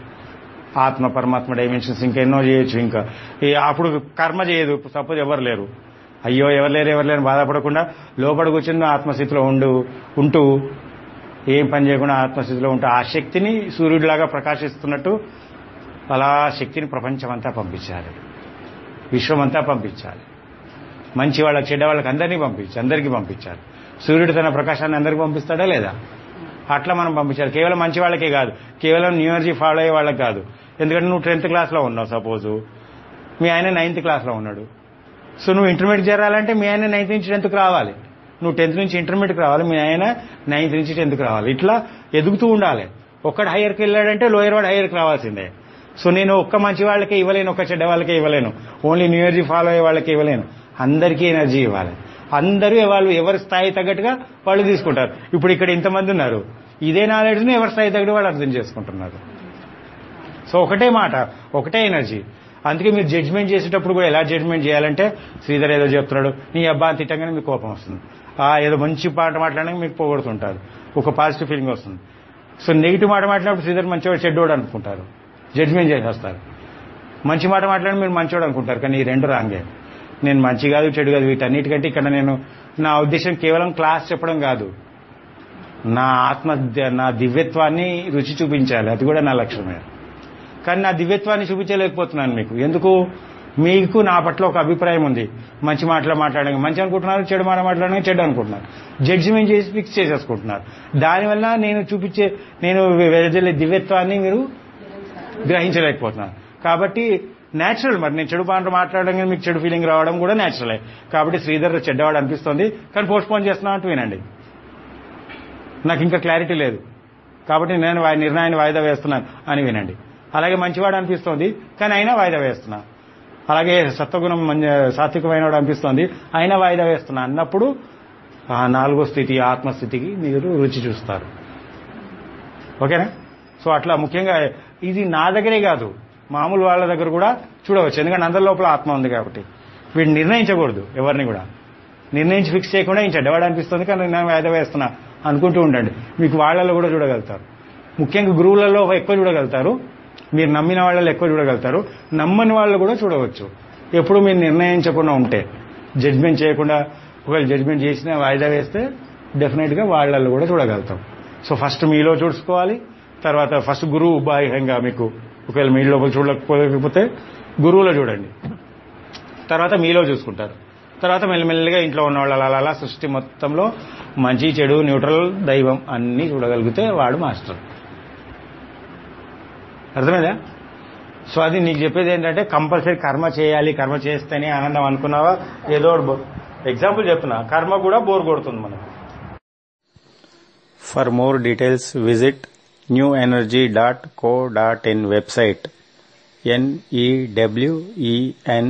[SPEAKER 1] ఆత్మ పరమాత్మ డైమెన్షన్స్ ఇంకా ఎన్నో చేయొచ్చు ఇంకా ఈ అప్పుడు కర్మ చేయదు సపోజ్ ఎవరు లేరు అయ్యో ఎవరు లేరు ఎవరు లేరు బాధపడకుండా లోపల కూర్చుని ఆత్మస్థితిలో ఉండు ఉంటూ ఏం పని చేయకుండా ఆత్మస్థితిలో ఉంటూ ఆ శక్తిని సూర్యుడిలాగా ప్రకాశిస్తున్నట్టు అలా శక్తిని ప్రపంచమంతా పంపించాలి విశ్వమంతా పంపించాలి మంచి వాళ్ళకి చెడ్డ వాళ్ళకి అందరినీ పంపించి అందరికీ పంపించాలి సూర్యుడు తన ప్రకాశాన్ని అందరికీ పంపిస్తాడా లేదా అట్లా మనం పంపించాలి కేవలం మంచి వాళ్ళకే కాదు కేవలం న్యూ ఎనర్జీ ఫాలో అయ్యే వాళ్ళకి కాదు ఎందుకంటే నువ్వు టెన్త్ క్లాస్లో ఉన్నావు సపోజు మీ ఆయన నైన్త్ క్లాస్లో ఉన్నాడు సో నువ్వు ఇంటర్మీడియట్ చేరాలంటే మీ ఆయన నైన్త్ నుంచి టెన్త్కి రావాలి నువ్వు టెన్త్ నుంచి ఇంటర్మీడియట్కి రావాలి మీ ఆయన నైన్త్ నుంచి టెన్త్కి రావాలి ఇట్లా ఎదుగుతూ ఉండాలి ఒక్కడు హైయర్కి వెళ్ళాడంటే లోయర్ వాడు హైయర్కి రావాల్సిందే సో నేను ఒక్క మంచి వాళ్ళకే ఇవ్వలేను ఒక్క చెడ్డ వాళ్ళకే ఇవ్వలేను ఓన్లీ న్యూ ఎనర్జీ ఫాలో అయ్యే వాళ్ళకే ఇవ్వలేను అందరికీ ఎనర్జీ ఇవ్వాలి అందరూ వాళ్ళు ఎవరి స్థాయి తగ్గట్టుగా వాళ్ళు తీసుకుంటారు ఇప్పుడు ఇక్కడ ఇంతమంది ఉన్నారు ఇదే నాలెడ్జ్ని ఎవరి స్థాయి తగ్గట్టు వాళ్ళు అర్థం చేసుకుంటున్నారు సో ఒకటే మాట ఒకటే ఎనర్జీ అందుకే మీరు జడ్జ్మెంట్ చేసేటప్పుడు కూడా ఎలా జడ్జ్మెంట్ చేయాలంటే శ్రీధర్ ఏదో చెప్తున్నాడు నీ అబ్బా అని తిట్టంగానే మీకు కోపం వస్తుంది ఆ ఏదో మంచి మాట మాట్లాడడానికి మీకు పోగొడుతుంటారు ఒక పాజిటివ్ ఫీలింగ్ వస్తుంది సో నెగిటివ్ మాట మాట్లాడినప్పుడు శ్రీధర్ మంచివాడు చెడ్డోడు అనుకుంటారు జడ్జ్మెంట్ చేసేస్తారు మంచి మాట మాట్లాడి మీరు మంచివాడు అనుకుంటారు కానీ ఈ రెండు రాంగే నేను మంచి కాదు చెడు కాదు వీటన్నిటికంటే ఇక్కడ నేను నా ఉద్దేశం కేవలం క్లాస్ చెప్పడం కాదు నా ఆత్మ నా దివ్యత్వాన్ని రుచి చూపించాలి అది కూడా నా లక్ష్యమే కానీ నా దివ్యత్వాన్ని చూపించలేకపోతున్నాను మీకు ఎందుకు మీకు నా పట్ల ఒక అభిప్రాయం ఉంది మంచి మాటలు మాట్లాడడం మంచి అనుకుంటున్నారు చెడు మాట మాట్లాడడం చెడు అనుకుంటున్నారు జడ్జిమెంట్ చేసి ఫిక్స్ చేసేసుకుంటున్నారు దానివల్ల నేను చూపించే నేను వెదజల్లే దివ్యత్వాన్ని మీరు గ్రహించలేకపోతున్నాను కాబట్టి నేచురల్ మరి నేను చెడు మాట మాట్లాడడం కానీ మీకు చెడు ఫీలింగ్ రావడం కూడా నేచురలే కాబట్టి శ్రీధర్ చెడ్డవాడు అనిపిస్తుంది కానీ పోస్ట్ పోన్ చేస్తున్నా అంటూ వినండి నాకు ఇంకా క్లారిటీ లేదు కాబట్టి నేను వా- నిర్ణయాన్ని వాయిదా వేస్తున్నాను అని వినండి అలాగే మంచివాడు అనిపిస్తోంది కానీ అయినా వాయిదా వేస్తున్నా అలాగే సత్వగుణం మంచి సాత్వికమైనవాడు అనిపిస్తోంది అయినా వాయిదా వేస్తున్నా అన్నప్పుడు ఆ నాలుగో స్థితి ఆత్మస్థితికి మీరు రుచి చూస్తారు ఓకేనా సో అట్లా ముఖ్యంగా ఇది నా దగ్గరే కాదు మామూలు వాళ్ళ దగ్గర కూడా చూడవచ్చు ఎందుకంటే అందరి లోపల ఆత్మ ఉంది కాబట్టి వీడు నిర్ణయించకూడదు ఎవరిని కూడా నిర్ణయించి ఫిక్స్ చేయకుండా ఇంక చెడ్డవాడు అనిపిస్తుంది కానీ నేను వాయిదా వేస్తున్నా అనుకుంటూ ఉండండి మీకు వాళ్ళలో కూడా చూడగలుగుతారు ముఖ్యంగా గురువులలో ఎక్కువ చూడగలుగుతారు మీరు నమ్మిన వాళ్ళలో ఎక్కువ చూడగలుగుతారు నమ్మని వాళ్ళు కూడా చూడవచ్చు ఎప్పుడు మీరు నిర్ణయించకుండా ఉంటే జడ్జ్మెంట్ చేయకుండా ఒకవేళ జడ్జ్మెంట్ చేసినా వాయిదా వేస్తే డెఫినెట్గా వాళ్ళల్లో కూడా చూడగలుగుతాం సో ఫస్ట్ మీలో చూసుకోవాలి తర్వాత ఫస్ట్ గురువు బాహ్యంగా మీకు ఒకవేళ మీ లోపల చూడలేకపోతే గురువులో చూడండి తర్వాత మీలో చూసుకుంటారు తర్వాత మెల్లిమెల్లిగా ఇంట్లో ఉన్న వాళ్ళు అలా అలా సృష్టి మొత్తంలో మంచి చెడు న్యూట్రల్ దైవం అన్నీ చూడగలిగితే వాడు మాస్టర్ అర్థమైందా సో అది నీకు చెప్పేది ఏంటంటే కంపల్సరీ కర్మ చేయాలి కర్మ చేస్తేనే ఆనందం అనుకున్నావా ఏదో ఎగ్జాంపుల్ చెప్తున్నా కర్మ కూడా బోర్ కొడుతుంది మనకు for more details visit new energy dot co dot in website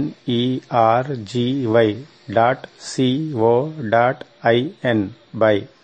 [SPEAKER 1] NEWENERGY dot CO dot IN by